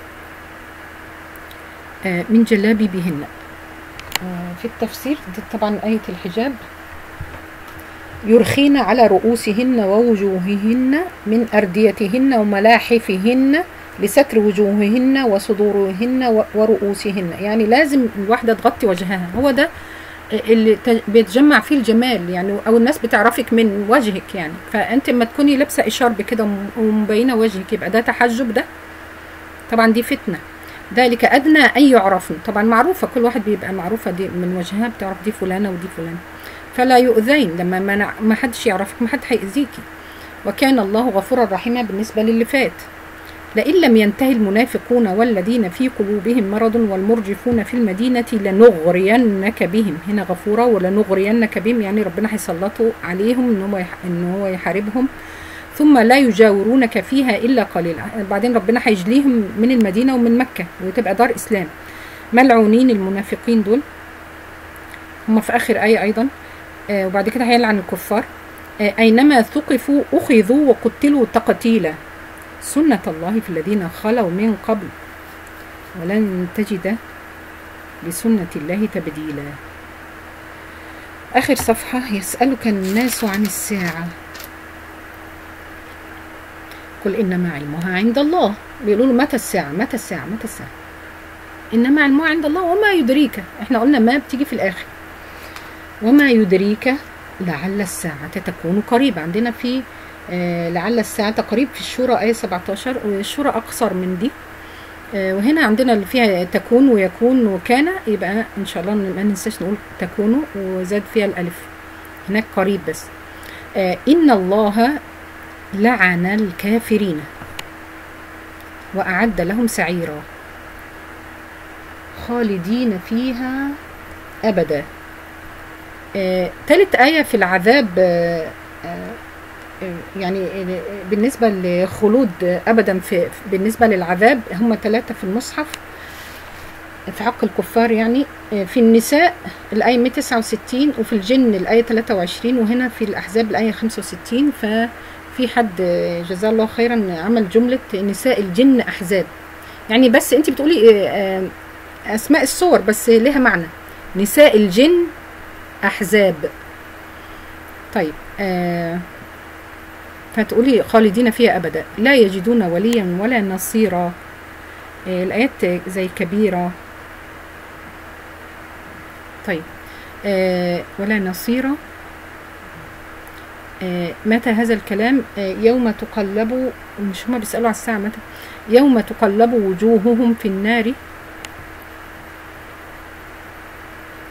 آه، من جلابيبهن آه، في التفسير دي طبعا آية الحجاب يرخين على رؤوسهن ووجوههن من أرديتهن وملاحفهن لستر وجوههن وصدورهن و- ورؤوسهن يعني لازم الواحدة تغطي وجهها هو ده اللي ت- بيتجمع فيه الجمال يعني او الناس بتعرفك من وجهك يعني فانت لما تكوني لابسه اشارب كده وم- ومبينه وجهك يبقى ده تحجب ده طبعا دي فتنه ذلك ادنى ان يعرفن طبعا معروفه كل واحد بيبقى معروفه دي من وجهها بتعرف دي فلانه ودي فلانه فلا يؤذين لما ما, نع- ما حدش يعرفك ما حد هيأذيكي وكان الله غفورا رحيما بالنسبه للي فات لئن لم ينتهي المنافقون والذين في قلوبهم مرض والمرجفون في المدينة لنغرينك بهم هنا غفورة ولنغرينك بهم يعني ربنا هيسلطوا عليهم ان هو يح- ان هو يحاربهم ثم لا يجاورونك فيها الا قليلا بعدين ربنا هيجليهم من المدينة ومن مكة وتبقى دار اسلام ملعونين المنافقين دول هم في اخر آية ايضا آه وبعد كده هيلعن الكفار آه اينما ثقفوا اخذوا وقتلوا تقتيلا سنة الله في الذين خلوا من قبل ولن تجد لسنة الله تبديلا آخر صفحة يسألك الناس عن الساعة قل إنما علمها عند الله بيقولوا له متى الساعة متى الساعة متى الساعة إنما علمها عند الله وما يدريك إحنا قلنا ما بتيجي في الآخر وما يدريك لعل الساعة تكون قريبة عندنا في آه، لعل الساعة قريب في الشورى آية 17 والشورى أقصر من دي آه، وهنا عندنا اللي فيها تكون ويكون وكان يبقى إن شاء الله ما ننساش نقول تكون وزاد فيها الألف هناك قريب بس آه، إن الله لعن الكافرين وأعد لهم سعيرا خالدين فيها أبدا آه، تالت آية في العذاب آه، آه، يعني بالنسبة لخلود أبدا في بالنسبة للعذاب هم ثلاثة في المصحف في حق الكفار يعني في النساء الآية 169 وفي الجن الآية 23 وهنا في الأحزاب الآية 65 ففي حد جزاه الله خيرا عمل جملة نساء الجن أحزاب يعني بس أنت بتقولي آه، أسماء الصور بس لها معنى نساء الجن أحزاب طيب آه فتقولي خالدين فيها أبدا لا يجدون وليا ولا نصيرا آه، الآيات زي كبيرة طيب آه، ولا نصيرا آه، متى هذا الكلام آه، يوم تقلب مش هما بيسألوا على الساعة متى يوم تقلب وجوههم في النار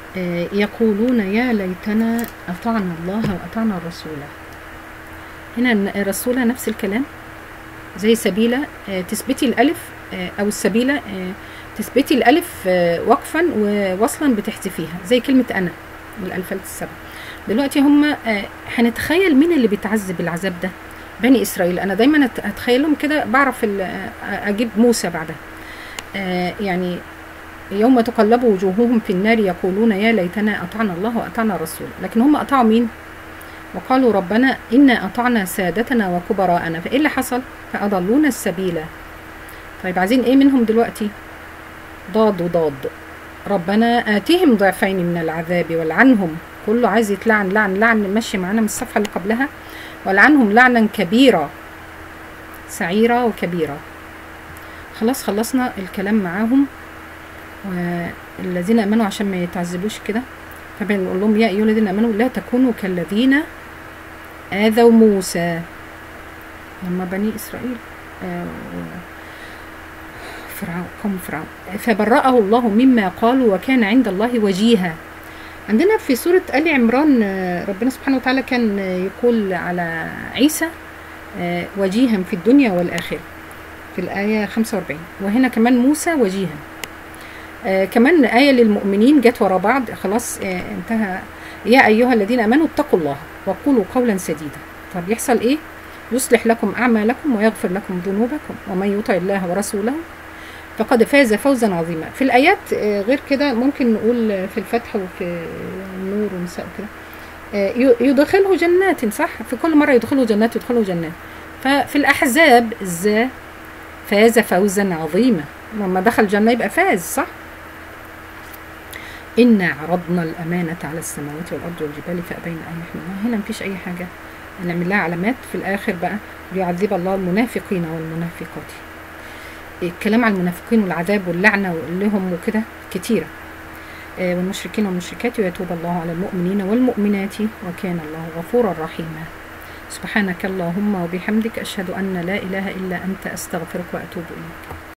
آه، يقولون يا ليتنا أطعنا الله وأطعنا الرسول هنا الن- الرسول نفس الكلام زي سبيلة آه، تثبتي الألف آه، أو السبيلة آه، تثبتي الألف آه، وقفا ووصلا بتحذفيها زي كلمة أنا والألفات السبع دلوقتي هم آه، هنتخيل مين اللي بيتعذب العذاب ده بني إسرائيل أنا دايما أت- أتخيلهم كده بعرف ال- آه، أجيب موسى بعدها آه، يعني يوم تقلب وجوههم في النار يقولون يا ليتنا أطعنا الله وأطعنا الرسول لكن هم أطاعوا مين وقالوا ربنا إنا أطعنا سادتنا وكبراءنا فإيه اللي حصل فأضلونا السبيل طيب عايزين إيه منهم دلوقتي ضاد وضاد ربنا آتهم ضعفين من العذاب والعنهم كله عايز يتلعن لعن لعن ماشي معانا من الصفحة اللي قبلها ولعنهم لعنا كبيرا سعيرة وكبيرة خلاص خلصنا الكلام معاهم والذين امنوا عشان ما يتعذبوش كده فبنقول لهم يا ايها الذين امنوا لا تكونوا كالذين اذوا موسى لما بني اسرائيل آه، فرعون قوم فرعون فبرأه الله مما قالوا وكان عند الله وجيها عندنا في سورة آل عمران آه، ربنا سبحانه وتعالى كان آه، يقول على عيسى آه، وجيها في الدنيا والآخرة في الآية 45 وهنا كمان موسى وجيها آه كمان آية للمؤمنين جت ورا بعض خلاص آه انتهى يا أيها الذين آمنوا اتقوا الله وقولوا قولا سديدا طب يحصل إيه؟ يصلح لكم أعمالكم ويغفر لكم ذنوبكم ومن يطع الله ورسوله فقد فاز فوزا عظيما في الآيات آه غير كده ممكن نقول آه، في الفتح وفي النور ونساء وكده آه، ي- يدخله جنات صح في كل مرة يدخله جنات يدخله جنات ففي الأحزاب ذا فاز فوزا عظيما لما دخل الجنة يبقى فاز صح إنا عرضنا الأمانة على السماوات والأرض والجبال فأبين أن يحملوها هنا مفيش أي حاجة نعمل لها علامات في الآخر بقى ليعذب الله المنافقين والمنافقات الكلام عن المنافقين والعذاب واللعنة لهم وكده كتيرة آه، والمشركين والمشركات ويتوب الله على المؤمنين والمؤمنات وكان الله غفورا رحيما سبحانك اللهم وبحمدك أشهد أن لا إله إلا أنت أستغفرك وأتوب إليك